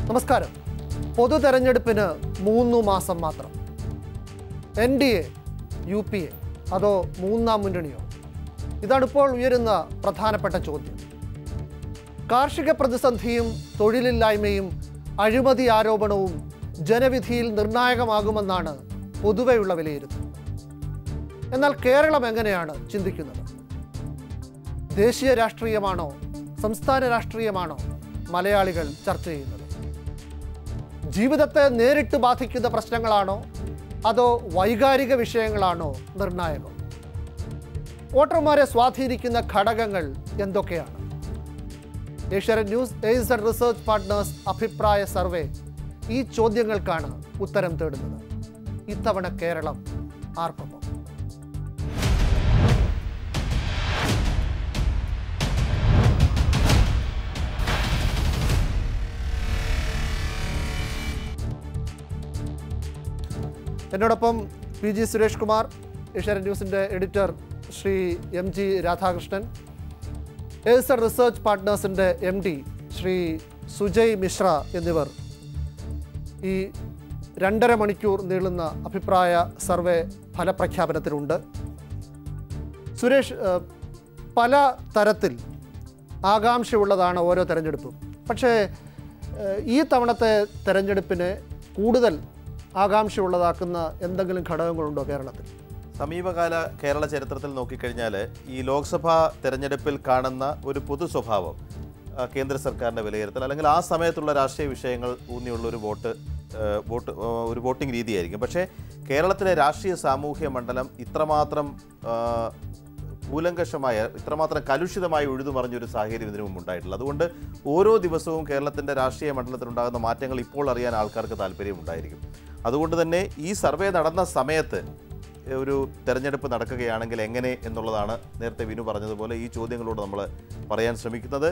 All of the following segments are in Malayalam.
നമസ്കാരം പൊതു തെരഞ്ഞെടുപ്പിന് മൂന്ന് മാസം മാത്രം N D A U P A അതോ മൂന്നാം മുന്നണിയോ ഇതാണ് ഇപ്പോൾ ഉയരുന്ന പ്രധാനപ്പെട്ട ചോദ്യം കാർഷിക പ്രതിസന്ധിയും തൊഴിലില്ലായ്മയും അഴിമതി ആരോപണവും ജനവിധിയിൽ നിർണായകമാകുമെന്നാണ് പൊതുവെയുള്ള വിലയിരുത്തൽ എന്നാൽ കേരളം എങ്ങനെയാണ് ചിന്തിക്കുന്നത് ദേശീയ രാഷ്ട്രീയമാണോ സംസ്ഥാന രാഷ്ട്രീയമാണോ മലയാളികൾ ചർച്ച ചെയ്യുന്നത് ജീവിതത്തെ നേരിട്ട് ബാധിക്കുന്ന പ്രശ്നങ്ങളാണോ അതോ വൈകാരിക വിഷയങ്ങളാണോ നിർണായകം വോട്ടർമാരെ സ്വാധീനിക്കുന്ന ഘടകങ്ങൾ എന്തൊക്കെയാണ് Asianet news AZ research partners അഭിപ്രായ സർവേ ഈ ചോദ്യങ്ങൾക്കാണ് ഉത്തരം തേടുന്നത് ഇത്തവണ കേരളം ആർക്കൊപ്പം എന്നോടൊപ്പം പി ജി സുരേഷ് കുമാർ ഏഷ്യാനെറ്റ് ന്യൂസിൻ്റെ editor Shri M G Radhakrishnan AZ research പാർട്ട്നേഴ്സിൻ്റെ എം ഡി ശ്രീ സുജയ് മിശ്ര എന്നിവർ ഈ രണ്ടര മണിക്കൂർ നീളുന്ന അഭിപ്രായ സർവേ ഫലപ്രഖ്യാപനത്തിലുണ്ട് സുരേഷ് ഏഹ്, പല തരത്തിൽ ആകാംക്ഷയുള്ളതാണ് ഓരോ തെരഞ്ഞെടുപ്പും പക്ഷേ ഏഹ്, ഈ തവണത്തെ തെരഞ്ഞെടുപ്പിനെ കൂടുതൽ ആകാംക്ഷയുള്ളതാക്കുന്ന എന്തെങ്കിലും ഘടകങ്ങളുണ്ടോ കേരളത്തിൽ സമീപകാല കേരള ചരിത്രത്തിൽ നോക്കിക്കഴിഞ്ഞാൽ ഈ ലോക്സഭാ തെരഞ്ഞെടുപ്പിൽ കാണുന്ന ഒരു പൊതു സ്വഭാവം ആ, കേന്ദ്ര സർക്കാരിൻ്റെ വിലയിരുത്തൽ അല്ലെങ്കിൽ ആ സമയത്തുള്ള രാഷ്ട്രീയ വിഷയങ്ങൾ ഊന്നിയുള്ള ഒരു വോട്ട് ആ, വോട്ട് ആ, ഒരു വോട്ടിംഗ് രീതിയായിരിക്കും പക്ഷേ കേരളത്തിലെ രാഷ്ട്രീയ സാമൂഹ്യ മണ്ഡലം ഇത്രമാത്രം ആ, കൂലങ്കഷമായ ഇത്രമാത്രം കലുഷിതമായി ഉഴുതുമറിഞ്ഞൊരു സാഹചര്യം ഇതിനു മുമ്പ് ഉണ്ടായിട്ടില്ല അതുകൊണ്ട് ഓരോ ദിവസവും കേരളത്തിൻ്റെ രാഷ്ട്രീയ മണ്ഡലത്തിലുണ്ടാകുന്ന മാറ്റങ്ങൾ ഇപ്പോൾ അറിയാൻ ആൾക്കാർക്ക് താല്പര്യമുണ്ടായിരിക്കും അതുകൊണ്ട് തന്നെ ഈ സർവേ നടന്ന സമയത്ത് ഒരു തെരഞ്ഞെടുപ്പ് നടക്കുകയാണെങ്കിൽ എങ്ങനെ എന്നുള്ളതാണ് നേരത്തെ വിനു പറഞ്ഞതുപോലെ ഈ ചോദ്യങ്ങളോട് നമ്മൾ പറയാൻ ശ്രമിക്കുന്നത്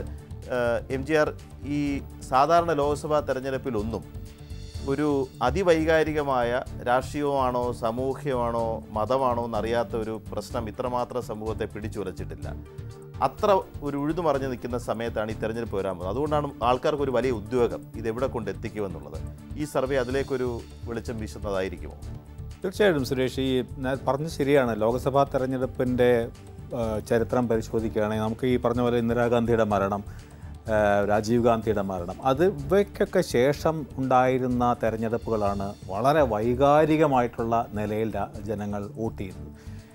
എം ജി ആർ ഈ സാധാരണ ലോക്സഭാ തെരഞ്ഞെടുപ്പിലൊന്നും ഒരു അതിവൈകാരികമായ രാഷ്ട്രീയമാണോ സാമൂഹ്യമാണോ മതമാണോ എന്നറിയാത്ത ഒരു പ്രശ്നം ഇത്രമാത്രം സമൂഹത്തെ പിടിച്ചുലച്ചിട്ടില്ല അത്ര ഒരു ഉഴുതുമറിഞ്ഞ് നിൽക്കുന്ന സമയത്താണ് ഈ തെരഞ്ഞെടുപ്പ് വരാൻ പോകുന്നത് അതുകൊണ്ടാണ് ആൾക്കാർക്ക് ഒരു വലിയ ഉദ്യോഗം ഇത് എവിടെ കൊണ്ട് എത്തിക്കുമെന്നുള്ളത് ഈ സർവേ അതിലേക്കൊരു വെളിച്ചം വീശുന്നതായിരിക്കുമോ തീർച്ചയായിട്ടും സുരേഷ് ഈ ഞാൻ പറഞ്ഞത് ശരിയാണ് ലോക്സഭാ തെരഞ്ഞെടുപ്പിൻ്റെ ആ, ചരിത്രം പരിശോധിക്കുകയാണെങ്കിൽ നമുക്ക് ഈ പറഞ്ഞ പോലെ ഇന്ദിരാഗാന്ധിയുടെ മരണം ആ, രാജീവ് ഗാന്ധിയുടെ മരണം അത് ഇവയ്ക്കൊക്കെ ശേഷം ഉണ്ടായിരുന്ന തെരഞ്ഞെടുപ്പുകളാണ് വളരെ വൈകാരികമായിട്ടുള്ള നിലയിൽ രാ- ജനങ്ങൾ വോട്ട് ചെയ്യുന്നത്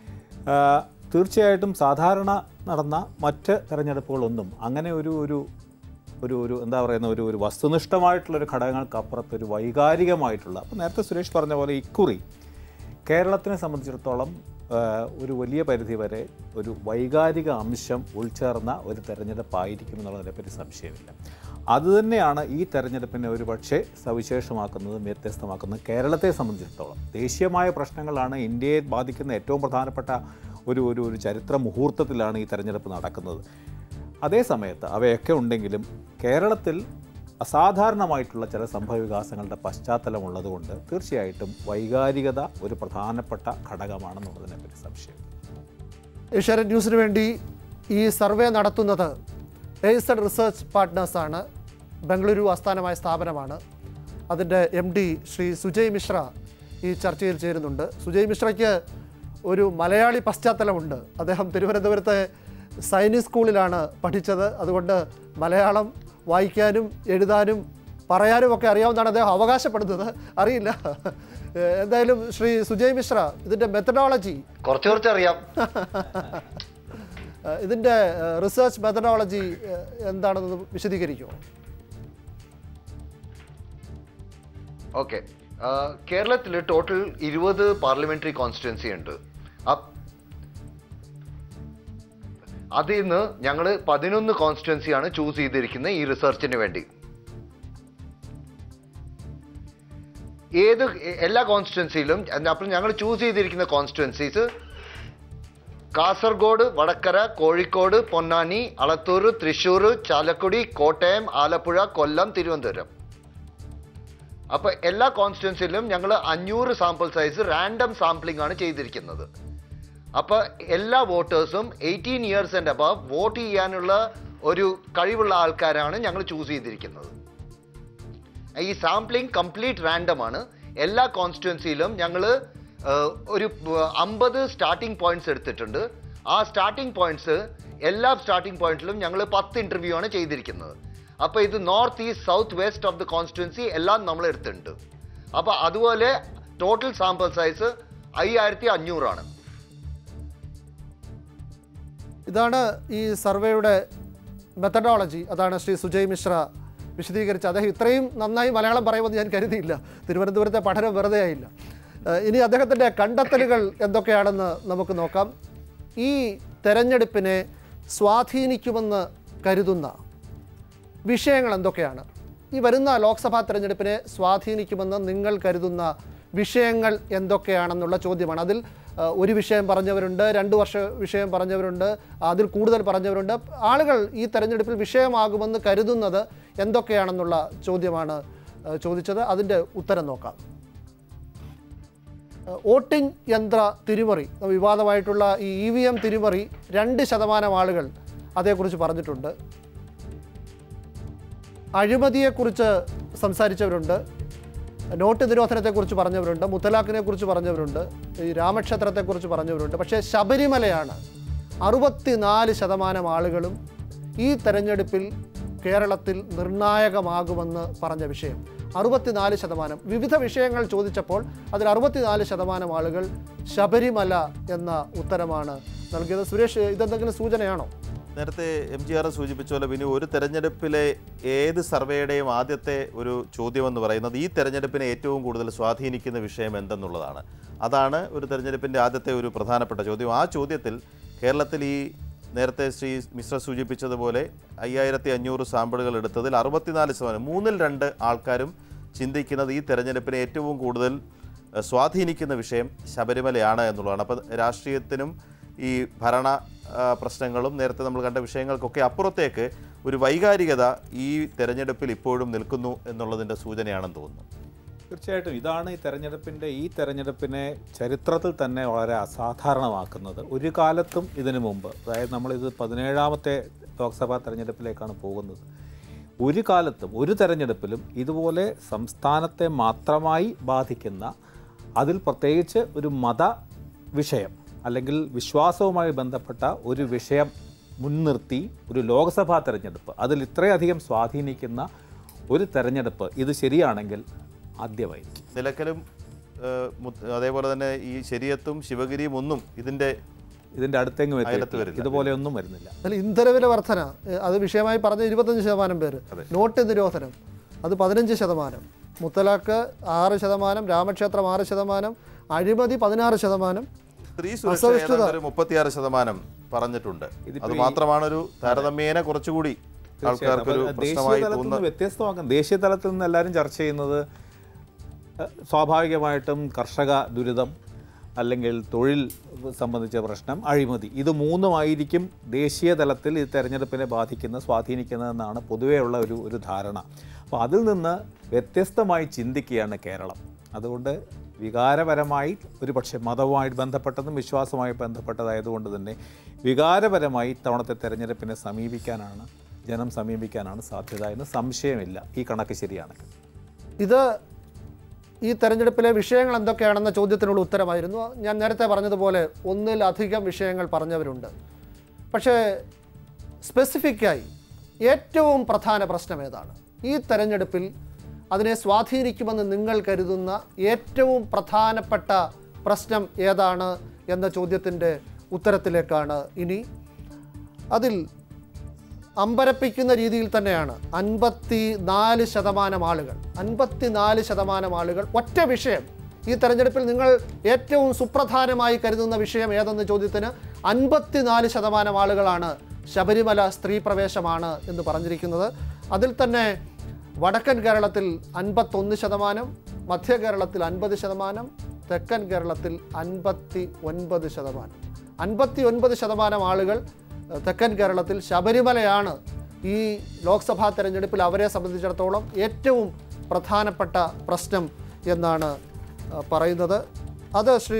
ആ, തീർച്ചയായിട്ടും സാധാരണ നടന്ന മറ്റ് തെരഞ്ഞെടുപ്പുകളൊന്നും അങ്ങനെ ഒരു ഒരു ഒരു ഒരു എന്താ പറയുന്ന ഒരു ഒരു വസ്തുനിഷ്ഠമായിട്ടുള്ളൊരു ഘടകങ്ങൾക്കപ്പുറത്ത് ഒരു വൈകാരികമായിട്ടുള്ള അപ്പോൾ നേരത്തെ സുരേഷ് പറഞ്ഞ പോലെ ഇക്കുറി കേരളത്തിനെ സംബന്ധിച്ചിടത്തോളം ആ, ഒരു വലിയ പരിധി വരെ ഒരു വൈകാരിക അംശം ഉൾച്ചേർന്ന ഒരു തെരഞ്ഞെടുപ്പായിരിക്കും എന്നുള്ളതിനെപ്പറ്റി സംശയമില്ല അതുതന്നെയാണ് ഈ തെരഞ്ഞെടുപ്പിനെ ഒരു പക്ഷേ സവിശേഷമാക്കുന്നതും വ്യത്യസ്തമാക്കുന്നതും കേരളത്തെ സംബന്ധിച്ചിടത്തോളം ദേശീയമായ പ്രശ്നങ്ങളാണ് ഇന്ത്യയെ ബാധിക്കുന്ന ഏറ്റവും പ്രധാനപ്പെട്ട ഒരു ഒരു ഒരു ചരിത്ര മുഹൂർത്തത്തിലാണ് ഈ തെരഞ്ഞെടുപ്പ് നടക്കുന്നത് അതേ സമയത്ത് അവയൊക്കെ ഉണ്ടെങ്കിലും കേരളത്തിൽ അസാധാരണമായിട്ടുള്ള ചില സംഭവ വികാസങ്ങളുടെ പശ്ചാത്തലമുള്ളതുകൊണ്ട് തീർച്ചയായിട്ടും വൈകാരികത ഒരു പ്രധാനപ്പെട്ട ഘടകമാണെന്നുള്ളതിനെപ്പറ്റി സംശയം ഏഷ്യാനെറ്റ് ന്യൂസിന് വേണ്ടി ഈ സർവേ നടത്തുന്നത് എയ്സഡ് റിസർച്ച് പാർട്ട്നേഴ്സാണ് ബംഗളൂരു ആസ്ഥാനമായ സ്ഥാപനമാണ് അതിൻ്റെ എം ഡി ശ്രീ സുജയ് മിശ്ര ഈ ചർച്ചയിൽ ചേരുന്നുണ്ട് സുജയ് മിശ്രയ്ക്ക് ഒരു മലയാളി പശ്ചാത്തലമുണ്ട് അദ്ദേഹം തിരുവനന്തപുരത്തെ സൈനിക് സ്കൂളിലാണ് പഠിച്ചത് അതുകൊണ്ട് മലയാളം വായിക്കാനും എഴുതാനും പറയാനും ഒക്കെ അറിയാവുന്നതാണ് അദ്ദേഹം അവകാശപ്പെടുന്നത് അറിയില്ല ഏഹ് എന്തായാലും ശ്രീ സുജയ് മിശ്ര ഇതിൻ്റെ മെത്തഡോളജി കുറച്ച് കുറച്ച് അറിയാം ഏഹ് ഇതിൻ്റെ റിസർച്ച് മെത്തഡോളജി എന്താണെന്ന് വിശദീകരിക്കുമോ ഓക്കെ കേരളത്തിൽ ടോട്ടൽ ഇരുപത് പാർലമെന്ററി കോൺസ്റ്റിറ്റ്യുവൻസി ഉണ്ട് അപ്- അതിൽ നിന്ന് ഞങ്ങൾ പതിനൊന്ന് കോൺസ്റ്റിറ്റ്യുവൻസിയാണ് ചൂസ് ചെയ്തിരിക്കുന്നത് ഈ റിസർച്ചിന് വേണ്ടി ഏത് എല്ലാ കോൺസ്റ്റിറ്റ്യുവൻസിയിലും അപ്പോൾ ഞങ്ങൾ ചൂസ് ചെയ്തിരിക്കുന്ന കോൺസ്റ്റിറ്റ്യുവൻസീസ് കാസർഗോഡ് വടക്കര കോഴിക്കോട് പൊന്നാനി അളത്തൂർ തൃശ്ശൂർ ചാലക്കുടി കോട്ടയം ആലപ്പുഴ കൊല്ലം തിരുവനന്തപുരം അപ്പൊ എല്ലാ കോൺസ്റ്റിറ്റ്യുവൻസിലും ഞങ്ങൾ അഞ്ഞൂറ് സാമ്പിൾ സൈസ് റാൻഡം സാമ്പിളിംഗ് ആണ് ചെയ്തിരിക്കുന്നത് അപ്പൊ എല്ലാ വോട്ടേഴ്സും eighteen years and above vote ചെയ്യാനുള്ള ഒരു കഴിവുള്ള ആൾക്കാരാണ് ഞങ്ങൾ ചൂസ് ചെയ്തിരിക്കുന്നത് ഈ സാമ്പിളിംഗ് കംപ്ലീറ്റ് റാൻഡം ആണ് എല്ലാ കോൺസ്റ്റിറ്റ്യുവൻസിയിലും ഞങ്ങൾ ഒരു അമ്പത് സ്റ്റാർട്ടിംഗ് പോയിന്റ്സ് എടുത്തിട്ടുണ്ട് ആ സ്റ്റാർട്ടിംഗ് പോയിന്റ്സ് എല്ലാ സ്റ്റാർട്ടിംഗ് പോയിന്റിലും ഞങ്ങൾ പത്ത് ഇന്റർവ്യൂ ആണ് ചെയ്തിരിക്കുന്നത് അപ്പോൾ ഇത് north east south west of the constituency എല്ലാം നമ്മൾ എടുത്തിട്ടുണ്ട് അപ്പോൾ അതുപോലെ ടോട്ടൽ സാമ്പിൾ സൈസ് അയ്യായിരത്തി അഞ്ഞൂറാണ് ഇതാണ് ഈ സർവേയുടെ മെത്തഡോളജി അതാണ് ശ്രീ സുജയ് മിശ്ര വിശദീകരിച്ചത് അദ്ദേഹം ഇത്രയും നന്നായി മലയാളം പറയുമെന്ന് ഞാൻ കരുതിയില്ല തിരുവനന്തപുരത്തെ പഠനം വെറുതെ ആയില്ല ഏഹ് ഇനി അദ്ദേഹത്തിൻ്റെ കണ്ടെത്തലുകൾ എന്തൊക്കെയാണെന്ന് നമുക്ക് നോക്കാം ഈ തെരഞ്ഞെടുപ്പിനെ സ്വാധീനിക്കുമെന്ന് കരുതുന്ന വിഷയങ്ങൾ എന്തൊക്കെയാണ് ഈ വരുന്ന ലോക്സഭാ തെരഞ്ഞെടുപ്പിനെ സ്വാധീനിക്കുമെന്ന് നിങ്ങൾ കരുതുന്ന വിഷയങ്ങൾ എന്തൊക്കെയാണെന്നുള്ള ചോദ്യമാണ് അതിൽ ആ, ഒരു വിഷയം പറഞ്ഞവരുണ്ട് രണ്ട് വർഷ വിഷയം പറഞ്ഞവരുണ്ട് അതിൽ കൂടുതൽ പറഞ്ഞവരുണ്ട് ആളുകൾ ഈ തെരഞ്ഞെടുപ്പിൽ വിഷയമാകുമെന്ന് കരുതുന്നത് എന്തൊക്കെയാണെന്നുള്ള ചോദ്യമാണ് ആ, ചോദിച്ചത് അതിൻ്റെ ഉത്തരം നോക്കാം ഏഹ് വോട്ടിംഗ് യന്ത്ര തിരിമറി വിവാദമായിട്ടുള്ള ഈ ഇ വി എം തിരിമറി രണ്ട് ശതമാനം ആളുകൾ അതേക്കുറിച്ച് പറഞ്ഞിട്ടുണ്ട് അഴിമതിയെക്കുറിച്ച് സംസാരിച്ചവരുണ്ട് നോട്ട് നിരോധനത്തെക്കുറിച്ച് പറഞ്ഞവരുണ്ട് മുത്തലാഖിനെ കുറിച്ച് പറഞ്ഞവരുണ്ട് ഈ രാമക്ഷേത്രത്തെക്കുറിച്ച് പറഞ്ഞവരുണ്ട് പക്ഷേ ശബരിമലയാണ് അറുപത്തിനാല് ശതമാനം ആളുകളും ഈ തെരഞ്ഞെടുപ്പിൽ കേരളത്തിൽ നിർണായകമാകുമെന്ന് പറഞ്ഞ വിഷയം അറുപത്തിനാല് ശതമാനം വിവിധ വിഷയങ്ങൾ ചോദിച്ചപ്പോൾ അതിൽ അറുപത്തിനാല് ശതമാനം ആളുകൾ ശബരിമല എന്ന ഉത്തരമാണ് നൽകിയത് സുരേഷ് ഇതെന്തെങ്കിലും സൂചനയാണോ നേരത്തെ എം ജി ആർ സൂചിപ്പിച്ച പോലെ വിനു ഒരു തെരഞ്ഞെടുപ്പിലെ ഏത് സർവേയുടെയും ആദ്യത്തെ ഒരു ചോദ്യമെന്ന് പറയുന്നത് ഈ തെരഞ്ഞെടുപ്പിനെ ഏറ്റവും കൂടുതൽ സ്വാധീനിക്കുന്ന വിഷയം എന്തെന്നുള്ളതാണ് അതാണ് ഒരു തെരഞ്ഞെടുപ്പിൻ്റെ ആദ്യത്തെ ഒരു പ്രധാനപ്പെട്ട ചോദ്യം ആ ചോദ്യത്തിൽ കേരളത്തിൽ ഈ നേരത്തെ ശ്രീ മിശ്ര സൂചിപ്പിച്ചതുപോലെ അയ്യായിരത്തി അഞ്ഞൂറ് സാമ്പിളുകൾ എടുത്തതിൽ അറുപത്തിനാല് ശതമാനം മൂന്നിൽ രണ്ട് ആൾക്കാരും ചിന്തിക്കുന്നത് ഈ തെരഞ്ഞെടുപ്പിനെ ഏറ്റവും കൂടുതൽ ഏഹ്, സ്വാധീനിക്കുന്ന വിഷയം ശബരിമലയാണ് എന്നുള്ളതാണ് അപ്പോൾ രാഷ്ട്രീയത്തിനും ഈ ഭരണ ആ, പ്രശ്നങ്ങളും നേരത്തെ നമ്മൾ കണ്ട വിഷയങ്ങൾക്കൊക്കെ അപ്പുറത്തേക്ക് ഒരു വൈകാരികത ഈ തെരഞ്ഞെടുപ്പിൽ ഇപ്പോഴും നിൽക്കുന്നു എന്നുള്ളതിൻ്റെ സൂചനയാണെന്ന് തോന്നുന്നു തീർച്ചയായിട്ടും ഇതാണ് ഈ തെരഞ്ഞെടുപ്പിൻ്റെ ഈ തെരഞ്ഞെടുപ്പിനെ ചരിത്രത്തിൽ തന്നെ വളരെ അസാധാരണമാക്കുന്നത് ഒരു കാലത്തും ഇതിനു മുമ്പ് അതായത് നമ്മളിത് പതിനേഴാമത്തെ ലോക്സഭാ തെരഞ്ഞെടുപ്പിലേക്കാണ് പോകുന്നത് ഒരു കാലത്തും ഒരു തെരഞ്ഞെടുപ്പിലും ഇതുപോലെ സംസ്ഥാനത്തെ മാത്രമായി ബാധിക്കുന്ന അതിൽ പ്രത്യേകിച്ച് ഒരു മത വിഷയം അല്ലെങ്കിൽ വിശ്വാസവുമായി ബന്ധപ്പെട്ട ഒരു വിഷയം മുൻനിർത്തി ഒരു ലോക്സഭാ തെരഞ്ഞെടുപ്പ് അതിൽ ഇത്രയധികം സ്വാധീനിക്കുന്ന ഒരു തെരഞ്ഞെടുപ്പ് ഇത് ശരിയാണെങ്കിൽ ആദ്യമായിരിക്കും നിലക്കലും ഏഹ്, മുത്ത്- അതേപോലെ തന്നെ ഈ ശരിയത്തും ശിവഗിരിയും ഒന്നും ഇതിൻ്റെ ഇതിൻ്റെ അടുത്തെങ്ങും അയലത്ത് എത്തിയിട്ടില്ല. വരില്ല. ഇതുപോലെയൊന്നും വരുന്നില്ല അതിൽ ഇന്ധനവില വർധന ഏഹ് അത് വിഷയമായി പറഞ്ഞ ഇരുപത്തഞ്ച് ശതമാനം പേര് നോട്ട് നിരോധനം അത് പതിനഞ്ച് ശതമാനം മുത്തലാഖ് ആറ് ശതമാനം രാമക്ഷേത്രം ആറ് ശതമാനം അഴിമതി പതിനാറ് ശതമാനം സ്ത്രീ സുരക്ഷ അസഹിഷ്ണുത. ഏതാണ്ട് ഒരു മുപ്പത്തിയാറ് ശതമാനം പറഞ്ഞിട്ടുണ്ട് അത് മാത്രമാണ് ഒരു താരതമ്യേന കുറച്ചുകൂടി ആൾക്കാർക്കൊരു അപ്പോൾ ദേശീയ പ്രശ്നമായി തലത്തിൽ തോന്നുന്നത് നിന്ന് വ്യത്യസ്തമാക്കാം ദേശീയ തലത്തിൽ നിന്ന് എല്ലാവരും ചർച്ച ചെയ്യുന്നത് ഏഹ്, സ്വാഭാവികമായിട്ടും കർഷക ദുരിതം അല്ലെങ്കിൽ തൊഴിൽ സംബന്ധിച്ച പ്രശ്നം അഴിമതി ഇത് മൂന്നുമായിരിക്കും ദേശീയ തലത്തിൽ ഈ തെരഞ്ഞെടുപ്പിനെ ബാധിക്കുന്ന സ്വാധീനിക്കുന്നതെന്നാണ് പൊതുവെയുള്ള ഒരു ഒരു ധാരണ അപ്പോൾ അതിൽ നിന്ന് വ്യത്യസ്തമായി ചിന്തിക്കുകയാണ് കേരളം അതുകൊണ്ട് വികാരപരമായി ഒരു പക്ഷേ മതവുമായി ബന്ധപ്പെട്ടതും വിശ്വാസവുമായി ബന്ധപ്പെട്ടതായതുകൊണ്ട് തന്നെ വികാരപരമായി ഇത്തവണത്തെ തെരഞ്ഞെടുപ്പിനെ സമീപിക്കാനാണ് ജനം സമീപിക്കാനാണ് സാധ്യത എന്ന് സംശയമില്ല ഈ കണക്ക് ശരിയാണെങ്കിൽ ഇത് ഈ തെരഞ്ഞെടുപ്പിലെ വിഷയങ്ങൾ എന്തൊക്കെയാണെന്ന ചോദ്യത്തിനുള്ള ഉത്തരമായിരുന്നു ഞാൻ നേരത്തെ പറഞ്ഞതുപോലെ ഒന്നിലധികം വിഷയങ്ങൾ പറഞ്ഞവരുണ്ട് പക്ഷേ സ്പെസിഫിക്കായി ഏറ്റവും പ്രധാന പ്രശ്നം ഏതാണ് ഈ തെരഞ്ഞെടുപ്പിൽ അതിനെ സ്വാധീനിക്കുമെന്ന് നിങ്ങൾ കരുതുന്ന ഏറ്റവും പ്രധാനപ്പെട്ട പ്രശ്നം ഏതാണ് എന്ന ചോദ്യത്തിൻ്റെ ഉത്തരത്തിലേക്കാണ് ഇനി അതിൽ അമ്പരപ്പിക്കുന്ന രീതിയിൽ തന്നെയാണ് അൻപത്തി നാല് ശതമാനം ആളുകൾ അൻപത്തി നാല് ശതമാനം ആളുകൾ ഒറ്റ വിഷയം ഈ തെരഞ്ഞെടുപ്പിൽ നിങ്ങൾ ഏറ്റവും സുപ്രധാനമായി കരുതുന്ന വിഷയം ഏതെന്ന ചോദ്യത്തിന് അൻപത്തിനാല് ശതമാനം ആളുകളാണ് ശബരിമല സ്ത്രീ പ്രവേശമാണ് എന്ന് പറഞ്ഞിരിക്കുന്നത് അതിൽ തന്നെ വടക്കൻ കേരളത്തിൽ അൻപത്തൊന്ന് ശതമാനം മധ്യ കേരളത്തിൽ അൻപത് ശതമാനം തെക്കൻ കേരളത്തിൽ അൻപത്തി ഒൻപത് ശതമാനം അൻപത്തി ഒൻപത് ശതമാനം ആളുകൾ ഏഹ്, തെക്കൻ കേരളത്തിൽ ശബരിമലയാണ് ഈ ലോക്സഭാ തെരഞ്ഞെടുപ്പിൽ അവരെ സംബന്ധിച്ചിടത്തോളം ഏറ്റവും പ്രധാനപ്പെട്ട പ്രശ്നം എന്നാണ് ഏഹ്, പറയുന്നത് അത് ശ്രീ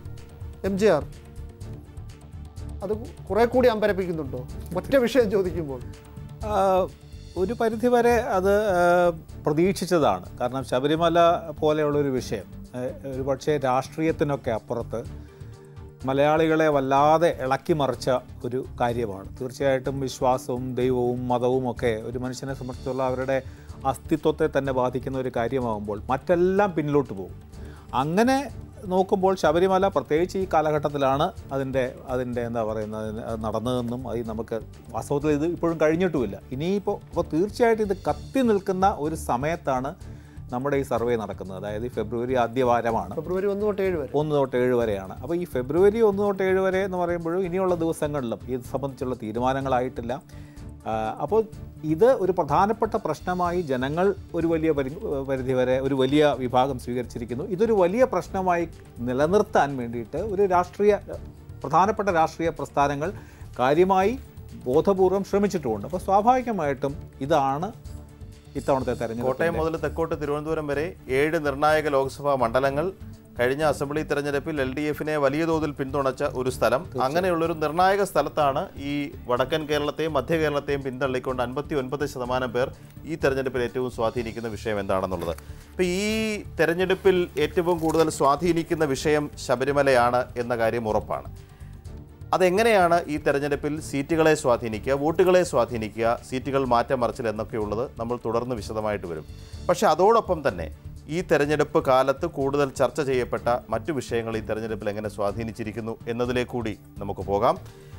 എം ജി ആർ അത് കുറെ കൂടി അമ്പരപ്പിക്കുന്നുണ്ടോ ഒറ്റ വിഷയം ചോദിക്കുമ്പോൾ ആ, ഒരു പരിധിവരെ അത് ആ, പ്രതീക്ഷിച്ചതാണ് കാരണം ശബരിമല പോലെയുള്ളൊരു വിഷയം ആ, ഒരു പക്ഷേ രാഷ്ട്രീയത്തിനൊക്കെ അപ്പുറത്ത് മലയാളികളെ വല്ലാതെ ഇളക്കി മറിച്ച ഒരു കാര്യമാണ് തീർച്ചയായിട്ടും വിശ്വാസവും ദൈവവും മതവും ഒക്കെ ഒരു മനുഷ്യനെ സംബന്ധിച്ചുള്ള അവരുടെ അസ്തിത്വത്തെ തന്നെ ബാധിക്കുന്ന ഒരു കാര്യമാകുമ്പോൾ മറ്റെല്ലാം പിന്നിലോട്ട് പോകും അങ്ങനെ നോക്കുമ്പോൾ ശബരിമല പ്രത്യേകിച്ച് ഈ കാലഘട്ടത്തിലാണ് അതിൻ്റെ അതിൻ്റെ എന്താ പറയുന്നത് അതിന് അത് നടന്നതെന്നും അത് നമുക്ക് വാസ്തവത്തിൽ ഇത് ഇപ്പോഴും കഴിഞ്ഞിട്ടുമില്ല ഇനിയിപ്പോൾ അപ്പോൾ തീർച്ചയായിട്ടും ഇത് കത്തി നിൽക്കുന്ന ഒരു സമയത്താണ് നമ്മുടെ ഈ സർവേ നടക്കുന്നത് അതായത് ഈ ഫെബ്രുവരി ആദ്യ വാരമാണ് ഫെബ്രുവരി ഒന്ന് തൊട്ട് ഏഴ് വരെ ഒന്ന് തൊട്ട് ഏഴ് വരെയാണ് അപ്പോൾ ഈ ഫെബ്രുവരി ഒന്ന് തൊട്ട് ഏഴ് വരെ എന്ന് പറയുമ്പോഴും ഇനിയുള്ള ദിവസങ്ങളിലും ഇത് സംബന്ധിച്ചുള്ള തീരുമാനങ്ങളായിട്ടില്ല ആ, അപ്പോൾ ഇത് ഒരു പ്രധാനപ്പെട്ട പ്രശ്നമായി ജനങ്ങൾ ഒരു വലിയ പരി പരിധി വരെ ഒരു വലിയ വിഭാഗം സ്വീകരിച്ചിരിക്കുന്നു ഇതൊരു വലിയ പ്രശ്നമായി നിലനിർത്താൻ വേണ്ടിയിട്ട് ഒരു രാഷ്ട്രീയ പ്രധാനപ്പെട്ട രാഷ്ട്രീയ പ്രസ്ഥാനങ്ങൾ കാര്യമായി ബോധപൂർവം ശ്രമിച്ചിട്ടുമുണ്ട് അപ്പോൾ സ്വാഭാവികമായിട്ടും ഇതാണ് ഇത്തവണത്തെ തെരഞ്ഞെടുപ്പ് കോട്ടയം മുതൽ തെക്കോട്ട് തിരുവനന്തപുരം വരെ ഏഴ് നിർണായക ലോക്സഭാ മണ്ഡലങ്ങൾ കഴിഞ്ഞ അസംബ്ലി തെരഞ്ഞെടുപ്പിൽ എൽ ഡി എഫിനെ വലിയ തോതിൽ പിന്തുണച്ച ഒരു സ്ഥലം അങ്ങനെയുള്ളൊരു നിർണായക സ്ഥലത്താണ് ഈ വടക്കൻ കേരളത്തെയും മധ്യ കേരളത്തെയും പിന്തള്ളിക്കൊണ്ട് അൻപത്തി ഒൻപത് ശതമാനം പേർ ഈ തെരഞ്ഞെടുപ്പിൽ ഏറ്റവും സ്വാധീനിക്കുന്ന വിഷയം എന്താണെന്നുള്ളത് ഇപ്പം ഈ തെരഞ്ഞെടുപ്പിൽ ഏറ്റവും കൂടുതൽ സ്വാധീനിക്കുന്ന വിഷയം ശബരിമലയാണ് എന്ന കാര്യം ഉറപ്പാണ് അതെങ്ങനെയാണ് ഈ തെരഞ്ഞെടുപ്പിൽ സീറ്റുകളെ സ്വാധീനിക്കുക വോട്ടുകളെ സ്വാധീനിക്കുക സീറ്റുകൾ മാറ്റം മറിച്ചിൽ എന്നൊക്കെയുള്ളത് നമ്മൾ തുടർന്ന് വിശദമായിട്ട് വരും പക്ഷേ അതോടൊപ്പം തന്നെ ഈ തെരഞ്ഞെടുപ്പ് കാലത്ത് കൂടുതൽ ചർച്ച ചെയ്യപ്പെട്ട മറ്റു വിഷയങ്ങൾ ഈ തെരഞ്ഞെടുപ്പിൽ എങ്ങനെ സ്വാധീനിച്ചിരിക്കുന്നു എന്നതിലേക്ക് കൂടി നമുക്ക് പോകാം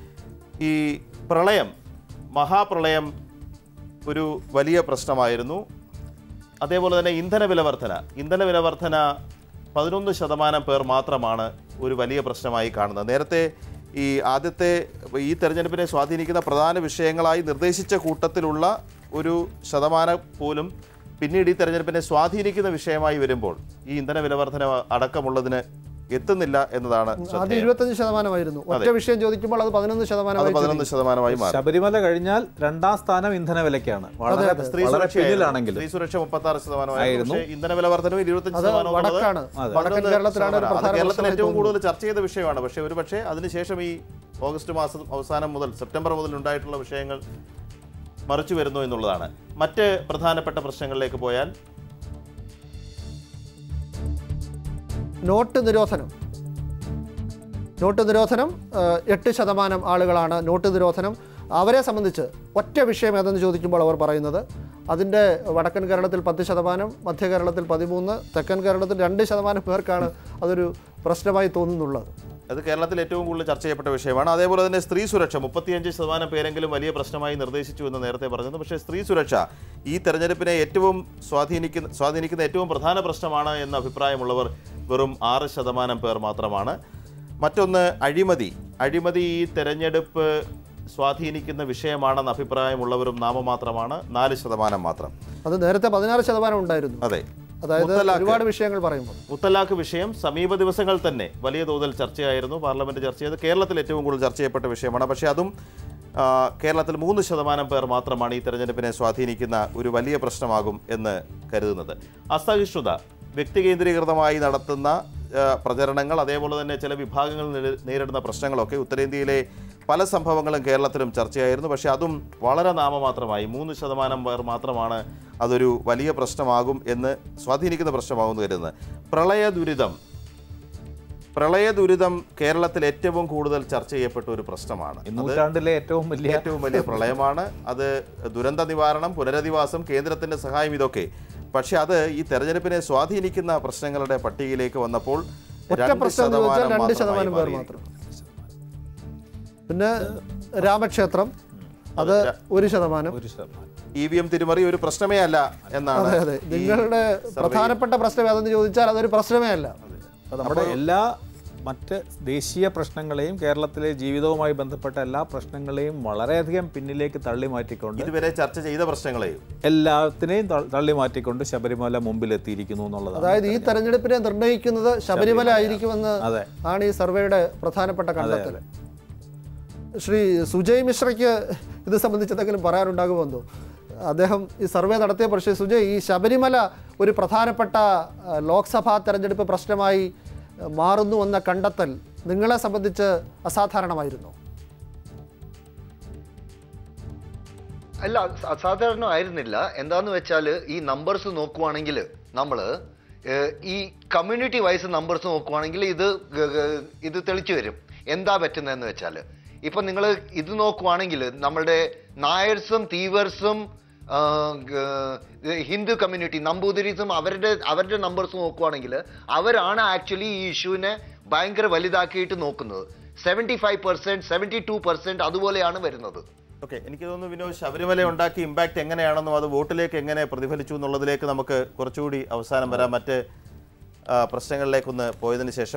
ഈ പ്രളയം മഹാപ്രളയം ഒരു വലിയ പ്രശ്നമായിരുന്നു അതേപോലെ തന്നെ ഇന്ധന വില വർധന ഇന്ധന വില വർധന പതിനൊന്ന് ശതമാനം പേർ മാത്രമാണ് ഒരു വലിയ പ്രശ്നമായി കാണുന്നത് നേരത്തെ ഈ ആദ്യത്തെ ഈ തെരഞ്ഞെടുപ്പിനെ സ്വാധീനിക്കുന്ന പ്രധാന വിഷയങ്ങളായി നിർദ്ദേശിച്ച കൂട്ടത്തിലുള്ള ഒരു ശതമാനം പോലും പിന്നീട് ഈ തെരഞ്ഞെടുപ്പിനെ സ്വാധീനിക്കുന്ന വിഷയമായി വരുമ്പോൾ ഈ ഇന്ധന വില വർധന അടക്കമുള്ളതിന് എത്തുന്നില്ല എന്നതാണ് ആദ്യം ശ്രദ്ധേയം. ഇരുപത്തഞ്ച് ശതമാനമായിരുന്നു ഒറ്റ വിഷയം ചോദിക്കുമ്പോൾ അത് പതിനൊന്ന് അത് ശതമാനമായി പതിനൊന്ന് ശതമാനമായി മാറി ശബരിമല കഴിഞ്ഞാൽ രണ്ടാം സ്ഥാനം ഇന്ധന വിലയ്ക്കാണ് വളരെ സ്ത്രീ വളരെ സുരക്ഷ പിന്നിലാണെങ്കിലും സ്ത്രീ സുരക്ഷ മുപ്പത്തി ആറ് ശതമാനമായിരുന്നു ആയിരുന്നു. പക്ഷേ ഇന്ധന വില വർധനവ് ഇരുപത്തഞ്ച് അത് ശതമാനം എന്നുള്ളത് വടക്കാണ് വടക്കൻ പതിനൊന്ന് കേരളത്തിലാണ് ഒരു ശതമാനം. അത് പ്രധാന കേരളത്തിൽ പ്രശ്നമായി ഏറ്റവും തോന്നുന്നത്. കൂടുതൽ ചർച്ച ചെയ്ത വിഷയമാണ് പക്ഷേ ഒരു പക്ഷേ അതിനുശേഷം ഈ ഓഗസ്റ്റ് മാസം അവസാനം മുതൽ സെപ്റ്റംബർ മുതൽ ഉണ്ടായിട്ടുള്ള വിഷയങ്ങൾ മറിച്ചു വരുന്നു എന്നുള്ളതാണ് മറ്റ് പ്രധാനപ്പെട്ട പ്രശ്നങ്ങളിലേക്ക് പോയാൽ നോട്ട് നിരോധനം നോട്ട് നിരോധനം ഏഹ്, എട്ട് ശതമാനം ആളുകളാണ് നോട്ട് നിരോധനം അവരെ സംബന്ധിച്ച് ഒറ്റ വിഷയം ഏതെന്ന് ചോദിക്കുമ്പോൾ അവർ പറയുന്നത് അതിൻ്റെ വടക്കൻ കേരളത്തിൽ പത്ത് ശതമാനം മധ്യ കേരളത്തിൽ പതിമൂന്ന് തെക്കൻ കേരളത്തിൽ രണ്ട് ശതമാനം പേർക്കാണ് അതൊരു പ്രശ്നമായി തോന്നുന്നുള്ളത് അത് കേരളത്തിൽ ഏറ്റവും കൂടുതൽ ചർച്ച ചെയ്യപ്പെട്ട വിഷയമാണ് അതേപോലെ തന്നെ സ്ത്രീ സുരക്ഷ മുപ്പത്തിയഞ്ച് ശതമാനം പേരെങ്കിലും വലിയ പ്രശ്നമായി നിർദ്ദേശിച്ചു എന്ന് നേരത്തെ പറഞ്ഞത് പക്ഷേ സ്ത്രീ സുരക്ഷ ഈ തെരഞ്ഞെടുപ്പിനെ ഏറ്റവും സ്വാധീനിക്കുന്ന സ്വാധീനിക്കുന്ന ഏറ്റവും പ്രധാന പ്രശ്നമാണ് എന്ന അഭിപ്രായമുള്ളവർ വെറും ആറ് ശതമാനം പേർ മാത്രമാണ് മറ്റൊന്ന് അഴിമതി അഴിമതി ഈ തെരഞ്ഞെടുപ്പ് സ്വാധീനിക്കുന്ന വിഷയമാണെന്ന അഭിപ്രായമുള്ളവരും നാമമാത്രമാണ് നാല് ശതമാനം മാത്രം അത് നേരത്തെ പതിനാറ് ശതമാനം ഉണ്ടായിരുന്നു അതെ അതായത് മുത്തലാഖ്. ഒരുപാട് വിഷയങ്ങൾ പറയുമ്പോൾ മുത്തലാഖ് വിഷയം സമീപ ദിവസങ്ങൾ തന്നെ വലിയ തോതിൽ ചർച്ചയായിരുന്നു പാർലമെന്റ് ചർച്ച ചെയ്ത് കേരളത്തിൽ ഏറ്റവും കൂടുതൽ ചർച്ച ചെയ്യപ്പെട്ട വിഷയമാണ് പക്ഷേ അതും ആ, കേരളത്തിൽ മൂന്ന് ശതമാനം പേർ മാത്രമാണ് ഈ തെരഞ്ഞെടുപ്പിനെ സ്വാധീനിക്കുന്ന ഒരു വലിയ പ്രശ്നമാകും എന്ന് കരുതുന്നത് അസഹിഷ്ണുത വ്യക്തികേന്ദ്രീകൃതമായി നടത്തുന്ന ആ, പ്രചരണങ്ങൾ അതേപോലെ തന്നെ ചില വിഭാഗങ്ങൾ നേരി- നേരിടുന്ന പ്രശ്നങ്ങളൊക്കെ ഉത്തരേന്ത്യയിലെ പല സംഭവങ്ങളും കേരളത്തിലും ചർച്ചയായിരുന്നു പക്ഷേ അതും വളരെ നാമമാത്രമായി മൂന്ന് ശതമാനം പേർ മാത്രമാണ് അതൊരു വലിയ പ്രശ്നമാകും എന്ന് സ്വാധീനിക്കുന്ന പ്രശ്നമാകും എന്ന് കരുതുന്നത് പ്രളയ ദുരിതം പ്രളയ ദുരിതം കേരളത്തിൽ ഏറ്റവും കൂടുതൽ ചർച്ച ചെയ്യപ്പെട്ട ഒരു പ്രശ്നമാണ് ഈ നൂറ്റാണ്ടിലെ ഏറ്റവും വലിയ ഏറ്റവും വലിയ പ്രളയമാണ് അത് ദുരന്ത നിവാരണം പുനരധിവാസം കേന്ദ്രത്തിന്റെ സഹായം ഇതൊക്കെ പക്ഷെ അത് ഈ തെരഞ്ഞെടുപ്പിനെ സ്വാധീനിക്കുന്ന പ്രശ്നങ്ങളുടെ പട്ടികയിലേക്ക് വന്നപ്പോൾ ഒറ്റ രണ്ട് പ്രശ്നം എന്ന് ചോദിച്ചാൽ ശതമാനം രണ്ട് മാത്രമായി ശതമാനം പേർ മാറിയിരിക്കുന്നു. മാത്രം പിന്നെ രാമക്ഷേത്രം അത് ഒരു ശതമാനം ഒരു ശതമാനം ഇ വി എം തിരിമറി ഒരു പ്രശ്നമേ അല്ല എന്നാണ് അതെ അതെ ഈ നിങ്ങളുടെ പ്രധാനപ്പെട്ട പ്രശ്നം ഏതെന്ന് ചോദിച്ചാൽ അതൊരു പ്രശ്നമേ അല്ല അപ്പോൾ നമ്മുടെ എല്ലാ മറ്റ് ദേശീയ പ്രശ്നങ്ങളെയും കേരളത്തിലെ ജീവിതവുമായി ബന്ധപ്പെട്ട എല്ലാ പ്രശ്നങ്ങളെയും വളരെയധികം പിന്നിലേക്ക് തള്ളി മാറ്റിക്കൊണ്ട് ഇതുവരെ ചർച്ച ചെയ്ത പ്രശ്നങ്ങളെയും എല്ലാത്തിനെയും ത- തള്ളി മാറ്റിക്കൊണ്ട് ശബരിമല മുമ്പിലെത്തിയിരിക്കുന്നു എന്നുള്ളതാണ് അതായത് ഈ തെരഞ്ഞെടുപ്പിനെ നിർണ്ണയിക്കുന്നത് ശബരിമല ആയിരിക്കുമെന്ന് അതെ. ആണ് ഈ സർവേയുടെ പ്രധാനപ്പെട്ട കണ്ടെത്തൽ ശ്രീ സുജയ് മിശ്രയ്ക്ക് ഇത് സംബന്ധിച്ച് എന്തെങ്കിലും പറയാനുണ്ടാകുമെന്നോ അദ്ദേഹം ഈ സർവേ നടത്തിയ പക്ഷേ സുജയ് ഈ ശബരിമല ഒരു പ്രധാനപ്പെട്ട ആ, ലോക്സഭാ തെരഞ്ഞെടുപ്പ് പ്രശ്നമായി ആ, മാറുന്നു എന്ന കണ്ടെത്തൽ നിങ്ങളെ സംബന്ധിച്ച് അസാധാരണമായിരുന്നു അല്ല അസ- അസാധാരണമായിരുന്നില്ല എന്താന്ന് വെച്ചാൽ ഈ നമ്പേഴ്സ് നോക്കുവാണെങ്കിൽ നമ്മൾ ഈ കമ്മ്യൂണിറ്റി വൈസ് നമ്പേഴ്സ് നോക്കുവാണെങ്കിൽ ഇത് ഗ- ഗ- ഇത് തെളിച്ചു വരും എന്താ പറ്റുന്നതെന്ന് വെച്ചാൽ ഇപ്പൊ നിങ്ങൾ ഇത് നോക്കുവാണെങ്കിൽ നമ്മളുടെ നായർസും തീവേഴ്സും ആ, ഗ- ഹിന്ദു കമ്മ്യൂണിറ്റി നമ്പൂതിരീസും അവരുടെ അവരുടെ നമ്പേഴ്സ് നോക്കുവാണെങ്കിൽ അവരാണ് ആക്ച്വലി ഈ ഇഷ്യൂവിനെ ഭയങ്കര വലുതാക്കിയിട്ട് നോക്കുന്നത് seventy five percent seventy two percent അതുപോലെയാണ് വരുന്നത് ഓക്കെ എനിക്ക് തോന്നുന്നു വിനോദ് ശബരിമല ഉണ്ടാക്കിയ ഇമ്പാക്ട് എങ്ങനെയാണെന്നും അത് വോട്ടിലേക്ക് എങ്ങനെ പ്രതിഫലിച്ചു എന്നുള്ളതിലേക്ക് നമുക്ക് കുറച്ചുകൂടി അവസാനം വരാം മറ്റ് ആ, പ്രശ്നങ്ങളിലേക്കൊന്ന് പോയതിനു ശേഷം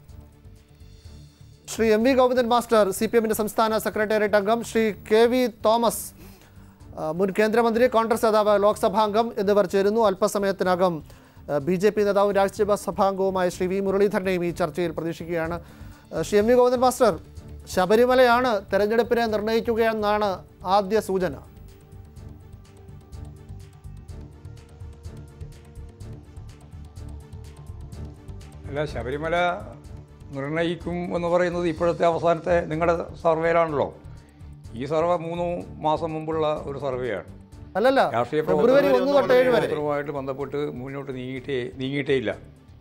Shri M V Govindan master C P എമ്മിൻ്റെ സംസ്ഥാന സെക്രട്ടേറിയറ്റ് അംഗം ശ്രീ കെ വി തോമസ് ആ, മുൻ കേന്ദ്രമന്ത്രി കോൺഗ്രസ് നേതാവ് ലോക്സഭാംഗം എന്നിവർ ചേരുന്നു അല്പസമയത്തിനകം ബി ജെ പി നേതാവും രാജ്യസഭാ സഭാംഗവുമായ ശ്രീ വി മുരളീധരനെയും ഈ ചർച്ചയിൽ പ്രതീക്ഷിക്കുകയാണ് ആ, Shri M V Govindan master ശബരിമലയാണ് തെരഞ്ഞെടുപ്പിനെ നിർണ്ണയിക്കുകയെന്നാണ് ആദ്യ സൂചന അല്ല ശബരിമല നിർണയിക്കും എന്ന് പറയുന്നത് ഇപ്പോഴത്തെ അവസാനത്തെ നിങ്ങളുടെ സർവേയിലാണല്ലോ ഈ സർവേ മൂന്ന് മാസം മുമ്പുള്ള ഒരു സർവേയാണ് അല്ലല്ല രാഷ്ട്രീയ ഫെബ്രുവരി ഒന്ന് തൊട്ട് ഏഴ് വരെ പ്രവർത്തനവുമായിട്ട് ബന്ധപ്പെട്ട് മുന്നോട്ട് നീങ്ങിയിട്ടേ നീങ്ങിയിട്ടേ ഇല്ല